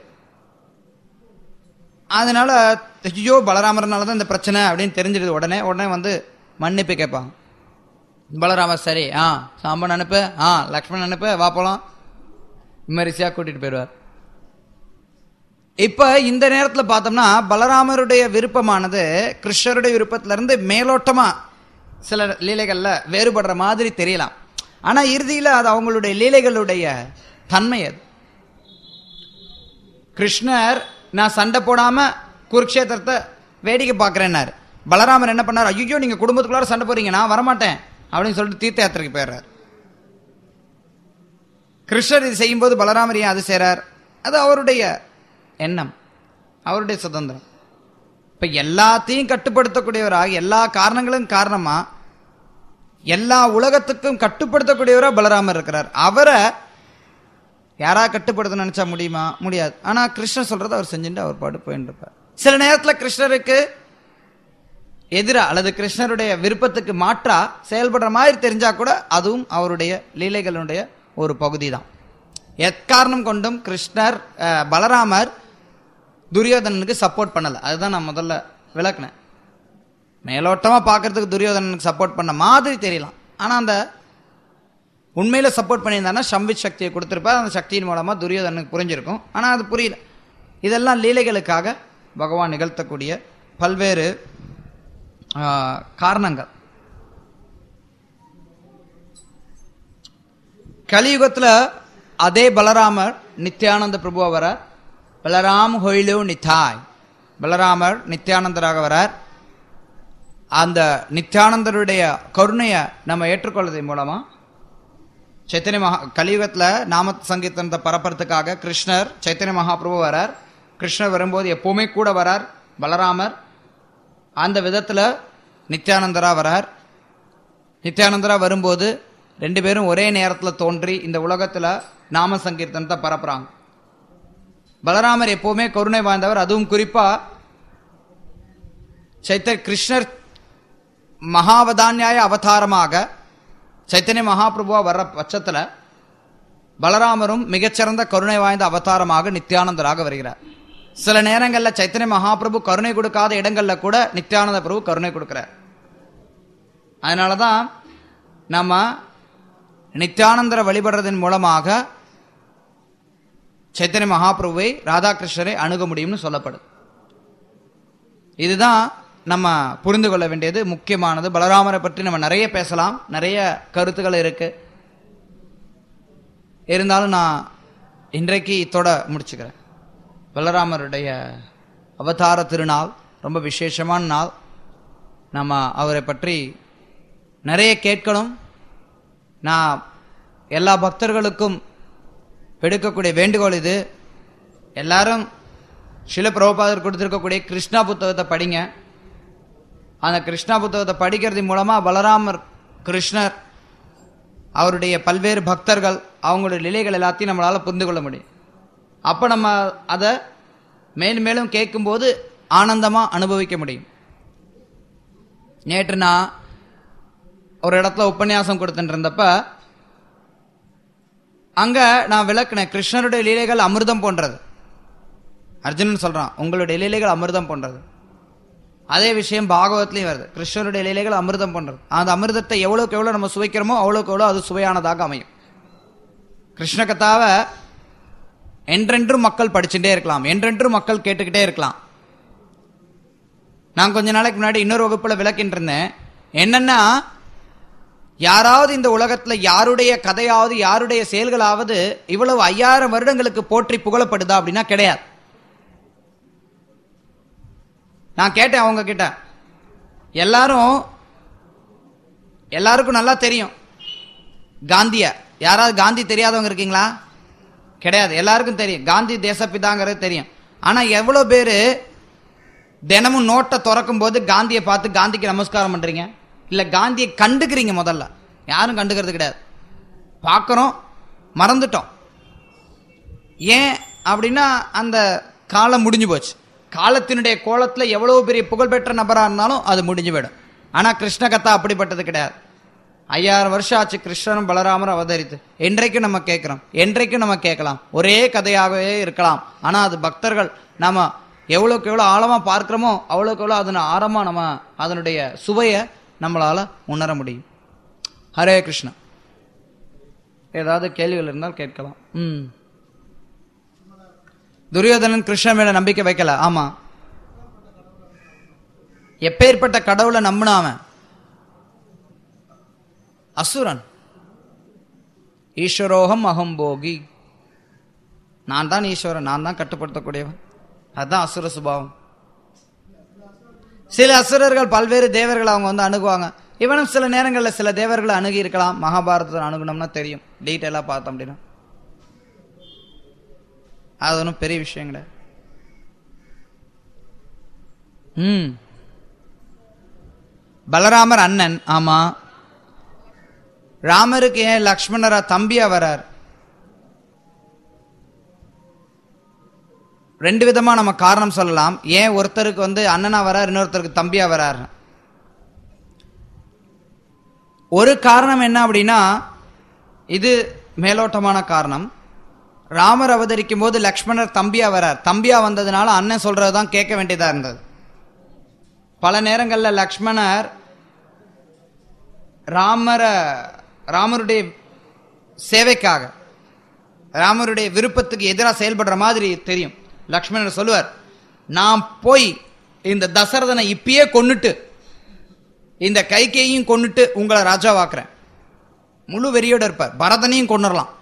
அதனால ஐயோ பலராமர்னால தான் இந்த பிரச்சனை அப்படின்னு தெரிஞ்சிடுது உடனே உடனே வந்து மன்னிப்பு கேட்பாங்க பலராமர் சரி ஆ சாம்பன் அனுப்பு ஆ லக்ஷ்மணன் அனுப்பு வா போலாம் விமரிசையா கூட்டிட்டு போயிடுவார் இப்ப இந்த நேரத்துல பார்த்தோம்னா பலராமருடைய விருப்பமானது கிருஷ்ணருடைய விருப்பத்துல இருந்து மேலோட்டமா சில லீலைகள்ல வேறுபடுற மாதிரி தெரியலாம் ஆனா இறுதியில அது அவங்களுடைய லீலைகளுடைய தன்மை அது கிருஷ்ணர் நான் சண்டை போடாம குருக்ஷேத்திரத்தை வேடிக்கை பார்க்கறேன்னாரு பலராமர் என்ன பண்ணார் ஐயோ நீங்க குடும்பத்துக்குள்ளார சண்டை போறீங்க நான் வரமாட்டேன் அப்படின்னு சொல்லிட்டு தீர்த்த யாத்திரைக்கு போயிடுறார் கிருஷ்ணர் இது செய்யும்போது பலராமர் ஏன் அது செய்றார் அது அவருடைய எண்ணம் அவருடைய சுதந்திரம் இப்ப எல்லாத்தையும் கட்டுப்படுத்தக்கூடியவராக எல்லா காரணங்களும் காரணமா எல்லா உலகத்துக்கும் கட்டுப்படுத்தக்கூடியவரா பலராமர் இருக்கிறார் அவரை யாரா கட்டுப்படுத்த நினைச்சா முடியுமா முடியாது ஆனா கிருஷ்ணர் சொல்றதை அவர் செஞ்சுட்டு அவர் பாட்டு போயிட்டு இருப்பார் சில நேரத்துல கிருஷ்ணருக்கு எதிரா அல்லது கிருஷ்ணருடைய விருப்பத்துக்கு மாற்றா செயல்படுற மாதிரி தெரிஞ்சா கூட அதுவும் அவருடைய லீலைகளுடைய ஒரு பகுதி தான் எக்காரணம் கொண்டும் கிருஷ்ணர் அஹ், பலராமர் துரியோதனனுக்கு சப்போர்ட் பண்ணல அதுதான் நான் முதல்ல விளக்குனேன் மேலோட்டமா பார்க்கறதுக்கு துரியோதனனுக்கு சப்போர்ட் பண்ண மாதிரி தெரியலாம் ஆனா அந்த உண்மையில சப்போர்ட் பண்ணியிருந்தானா சம்பித் சக்தியை கொடுத்திருப்பார் அந்த சக்தியின் மூலமா துரியோதனனுக்கு புரிஞ்சிருக்கும் ஆனா அது புரியல இதெல்லாம் லீலைகளுக்காக பகவான் நிகழ்த்தக்கூடிய பல்வேறு ஆ, காரணங்கள் கலியுகத்துல அதே பலராமர் நித்யானந்த பிரபுவா வரார் பலராம் ஹொயிலு நித்தாய் பலராமர் நித்யானந்தராக வரார் அந்த நித்யானந்தருடைய கருணையை நம்ம ஏற்றுக்கொள்வதன் மூலமா சைத்தன்ய மகா கலியுகத்துல நாம சங்கீர்த்தனத்தை பரப்புறதுக்காக கிருஷ்ணர் சைத்தன்ய மகாபிரபு வரார் கிருஷ்ணர் வரும்போது எப்பவுமே கூட வரார் பலராமர் அந்த விதத்துல நித்யானந்தரா வரார் நித்யானந்தரா வரும்போது ரெண்டு பேரும் ஒரே நேரத்துல தோன்றி இந்த உலகத்துல நாம சங்கீர்த்தனத்தை பரப்புறாங்க பலராமர் எப்பவுமே கருணை வாய்ந்தவர் அதுவும் குறிப்பா சைத்தர் கிருஷ்ணர் மகாவதான்யாய அவதாரமாக சைத்தன்ய மகாபிரபுவா வர்ற பட்சத்துல பலராமரும் மிகச்சிறந்த கருணை வாய்ந்த அவதாரமாக நித்யானந்தராக வருகிறார் சில நேரங்கள்ல சைத்தன்ய மகாபிரபு கருணை கொடுக்காத இடங்கள்ல கூட நித்யானந்த பிரபு கருணை கொடுக்கிறார் அதனாலதான் நம்ம நித்யானந்தரை வழிபடுறதன் மூலமாக சைத்தன்ய மகாபிரபுவை ராதாகிருஷ்ணரை அணுக முடியும்னு சொல்லப்படுது இதுதான் நம்ம புரிந்து கொள்ள வேண்டியது முக்கியமானது பலராமரை பற்றி நம்ம நிறைய பேசலாம் நிறைய கருத்துக்கள் இருக்கு இருந்தாலும் நான் இன்றைக்கு இத்தோட முடிச்சுக்கிறேன் பலராமருடைய அவதார திருநாள் ரொம்ப விசேஷமான நாள் நம்ம அவரை பற்றி நிறைய கேட்கணும் நான் எல்லா பக்தர்களுக்கும் விடுக்கக்கூடிய வேண்டுகோள் இது எல்லாரும் சில பிரபுபாதர் கொடுத்திருக்கக்கூடிய கிருஷ்ணா புத்தகத்தை படிங்க அந்த கிருஷ்ணா புத்தகத்தை படிக்கிறது மூலமா பலராமர் கிருஷ்ணர் அவருடைய பல்வேறு பக்தர்கள் அவங்களுடைய நிலைகள் எல்லாத்தையும் நம்மளால புரிந்து கொள்ள முடியும் அப்ப நம்ம அதை மேலும் மேலும் கேட்கும்போது ஆனந்தமா அனுபவிக்க முடியும் நேற்று நான் ஒரு இடத்துல உபன்யாசம் கொடுத்துட்டு இருந்தப்ப அங்க நான் விளக்குனேன் கிருஷ்ணருடைய லீலைகள் அமிர்தம் போன்றது அர்ஜுனன் சொல்றான் உங்களுடைய லீலைகள் அமிர்தம் போன்றது அதே விஷயம் பாகவத்லயும் வருது கிருஷ்ணருடைய லீலைகள் அமிர்தம் போன்றது அந்த அமிர்தத்தை எவ்வளவுக்கு எவ்வளவு நம்ம சுவைக்கிறோமோ அவ்வளவுக்கு எவ்வளவு அது சுவையானதாக அமையும் கிருஷ்ண கதாவை என்றென்றும் மக்கள் படிச்சுட்டே இருக்கலாம் என்றென்றும் மக்கள் கேட்டுக்கிட்டே இருக்கலாம் நான் கொஞ்ச நாளைக்கு முன்னாடி இன்னொரு வகுப்புல விளக்கின்னு இருந்தேன் என்னன்னா யாராவது இந்த உலகத்துல யாருடைய கதையாவது யாருடைய செயல்களாவது இவ்வளவு ஐயாயிரம் வருடங்களுக்கு போற்றி புகழப்படுதா அப்படின்னா கிடையாது நான் கேட்டேன் அவங்க கிட்ட எல்லாரும் எல்லாருக்கும் நல்லா தெரியும் காந்திய யாராவது காந்தி தெரியாதவங்க இருக்கீங்களா கிடையாது எல்லாருக்கும் தெரியும் காந்தி தேசப்பிதாங்கிறது தெரியும் ஆனா எவ்வளவு பேரு தினமும் நோட்டை திறக்கும் போது காந்தியை பார்த்து காந்திக்கு நமஸ்காரம் பண்றீங்க இல்ல காந்தியை கண்டுக்கிறீங்க முதல்ல யாரும் கண்டுக்கிறது கிடையாது பார்க்கறோம் மறந்துட்டோம் ஏன் அப்படின்னா அந்த காலம் முடிஞ்சு போச்சு காலத்தினுடைய கோலத்துல எவ்வளவு பெரிய புகழ்பெற்ற நபரா இருந்தாலும் அது முடிஞ்சு போயிடும் ஆனா கிருஷ்ண கதா அப்படிப்பட்டது கிடையாது ஐயாயிரம் வருஷம் ஆச்சு கிருஷ்ணரும் பலராமரும் அவதரித்து என்றைக்கும் நம்ம கேட்கிறோம் என்றைக்கும் நம்ம கேட்கலாம் ஒரே கதையாகவே இருக்கலாம் ஆனா அது பக்தர்கள் நாம எவ்வளவுக்கு எவ்வளவு ஆழமா பார்க்கிறோமோ அவ்வளவுக்கு எவ்வளவு அதன் ஆழமா நம்ம அதனுடைய சுவையை நம்மளால உணர முடியும் ஹரே கிருஷ்ணா ஏதாவது கேள்விகள் இருந்தால் கேட்கலாம் ம் துரியோதனன் கிருஷ்ணன் மேல நம்பிக்கை வைக்கல ஆமா எப்பேற்பட்ட கடவுளை நம்பினா அவன் அசுரன் ஈஸ்வரோகம் அகம்போகி நான் தான் ஈஸ்வரன் நான் தான் கட்டுப்படுத்தக்கூடியவன் அதுதான் அசுர சுபாவம் சில அசுரர்கள் பல்வேறு தேவர்கள் அவங்க வந்து அணுகுவாங்க இவனும் சில நேரங்களில் சில தேவர்களை அணுகி இருக்கலாம் மகாபாரதத்தை அணுகணும்னா தெரியும் டீட்டெயிலாக பார்த்தோம் அப்படின்னா அது ஒன்றும் பெரிய விஷயம் கிடையாது ம் பலராமர் அண்ணன் ஆமா ராமருக்கு ஏன் லக்ஷ்மணரா தம்பியா வரார் ரெண்டு விதமா நம்ம காரணம் சொல்லலாம் ஏன் ஒருத்தருக்கு வந்து அண்ணனா வரார் இன்னொருத்தருக்கு தம்பியா வரார் ஒரு காரணம் என்ன அப்படின்னா இது மேலோட்டமான காரணம் ராமர் அவதரிக்கும் போது லக்ஷ்மணர் தம்பியா வரார் தம்பியா வந்ததுனால அண்ணன் சொல்றதுதான் கேட்க வேண்டியதா இருந்தது பல நேரங்களில் லக்ஷ்மணர் ராமர ராமருடைய சேவைக்காக ராமருடைய விருப்பத்துக்கு எதிராக செயல்படுற மாதிரி தெரியும் லக்ஷ்மணர் சொல்லுவார் நான் போய் இந்த தசரதனை இப்பயே கொன்னுட்டு இந்த கைகையும் கொன்னுட்டு உங்களை ராஜாவாக்குறேன் முழு வெறியோட இருப்பார் பரதனையும் கொண்டுடலாம்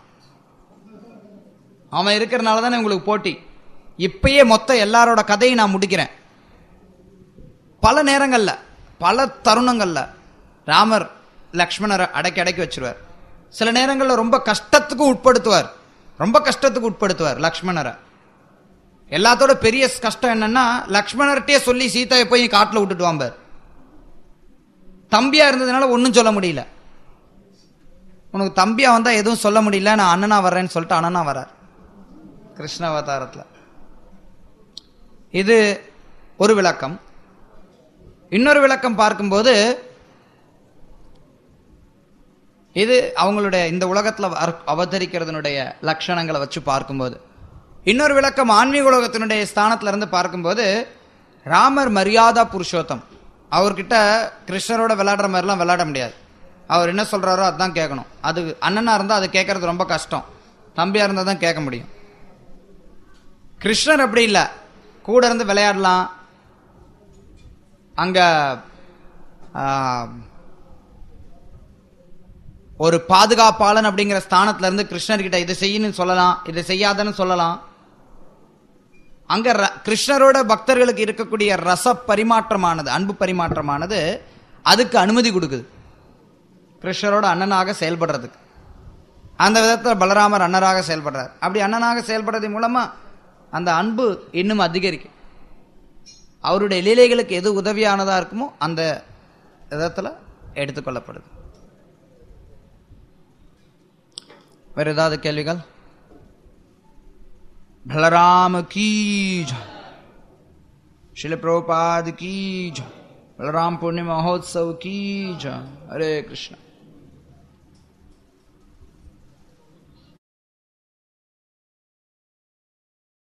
அவன் இருக்கிறனால தானே உங்களுக்கு போட்டி இப்பயே மொத்த எல்லாரோட கதையை நான் முடிக்கிறேன் பல நேரங்கள்ல பல தருணங்கள்ல ராமர் லக்ஷ்மணரை அடக்கி அடக்கி வச்சிருவார் சில நேரங்களில் ரொம்ப கஷ்டத்துக்கு உட்படுத்துவார் ரொம்ப கஷ்டத்துக்கு உட்படுத்துவார் லக்ஷ்மணரை எல்லாத்தோட பெரிய கஷ்டம் என்னன்னா லக்ஷ்மணர்கிட்டயே சொல்லி சீதாவை போய் காட்டில் விட்டுட்டு வாம்பார் தம்பியா இருந்ததுனால ஒன்றும் சொல்ல முடியல உனக்கு தம்பியா வந்தா எதுவும் சொல்ல முடியல நான் அண்ணனா வர்றேன்னு சொல்லிட்டு அண்ணனா வர்றார் கிருஷ்ண அவதாரத்தில் இது ஒரு விளக்கம் இன்னொரு விளக்கம் பார்க்கும்போது இது அவங்களுடைய இந்த உலகத்தில் அவதரிக்கிறதுனுடைய லட்சணங்களை வச்சு பார்க்கும்போது இன்னொரு விளக்கம் ஆன்மீக உலகத்தினுடைய ஸ்தானத்துல இருந்து பார்க்கும்போது ராமர் மரியாதா புருஷோத்தம் அவர்கிட்ட கிருஷ்ணரோட விளையாடுற மாதிரிலாம் விளையாட முடியாது அவர் என்ன சொல்றாரோ அதான் கேட்கணும் அது அண்ணனா இருந்தால் அது கேட்கறது ரொம்ப கஷ்டம் தம்பியா இருந்தால் தான் கேட்க முடியும் கிருஷ்ணர் அப்படி இல்லை கூட இருந்து விளையாடலாம் அங்க ஒரு பாதுகாப்பாளன் அப்படிங்கிற ஸ்தானத்துல இருந்து கிருஷ்ணர்கிட்ட இதை செய்யணும்னு சொல்லலாம் இதை செய்யாதன்னு சொல்லலாம் அங்க கிருஷ்ணரோட பக்தர்களுக்கு இருக்கக்கூடிய ரச பரிமாற்றமானது அன்பு பரிமாற்றமானது அதுக்கு அனுமதி கொடுக்குது கிருஷ்ணரோட அண்ணனாக செயல்படுறதுக்கு அந்த விதத்தில் பலராமர் அண்ணனாக செயல்படுறார் அப்படி அண்ணனாக செயல்படுறது மூலமா அந்த அன்பு இன்னும் அதிகரிக்கும் அவருடைய லீலைகளுக்கு எது உதவியானதா இருக்குமோ அந்த விதத்தில் எடுத்துக்கொள்ளப்படுது வேற ஏதாவது கேள்விகள் बलराम की जय शिल प्रभुपाद की जय बलराम पुण्य महोत्सव की जय हरे कृष्ण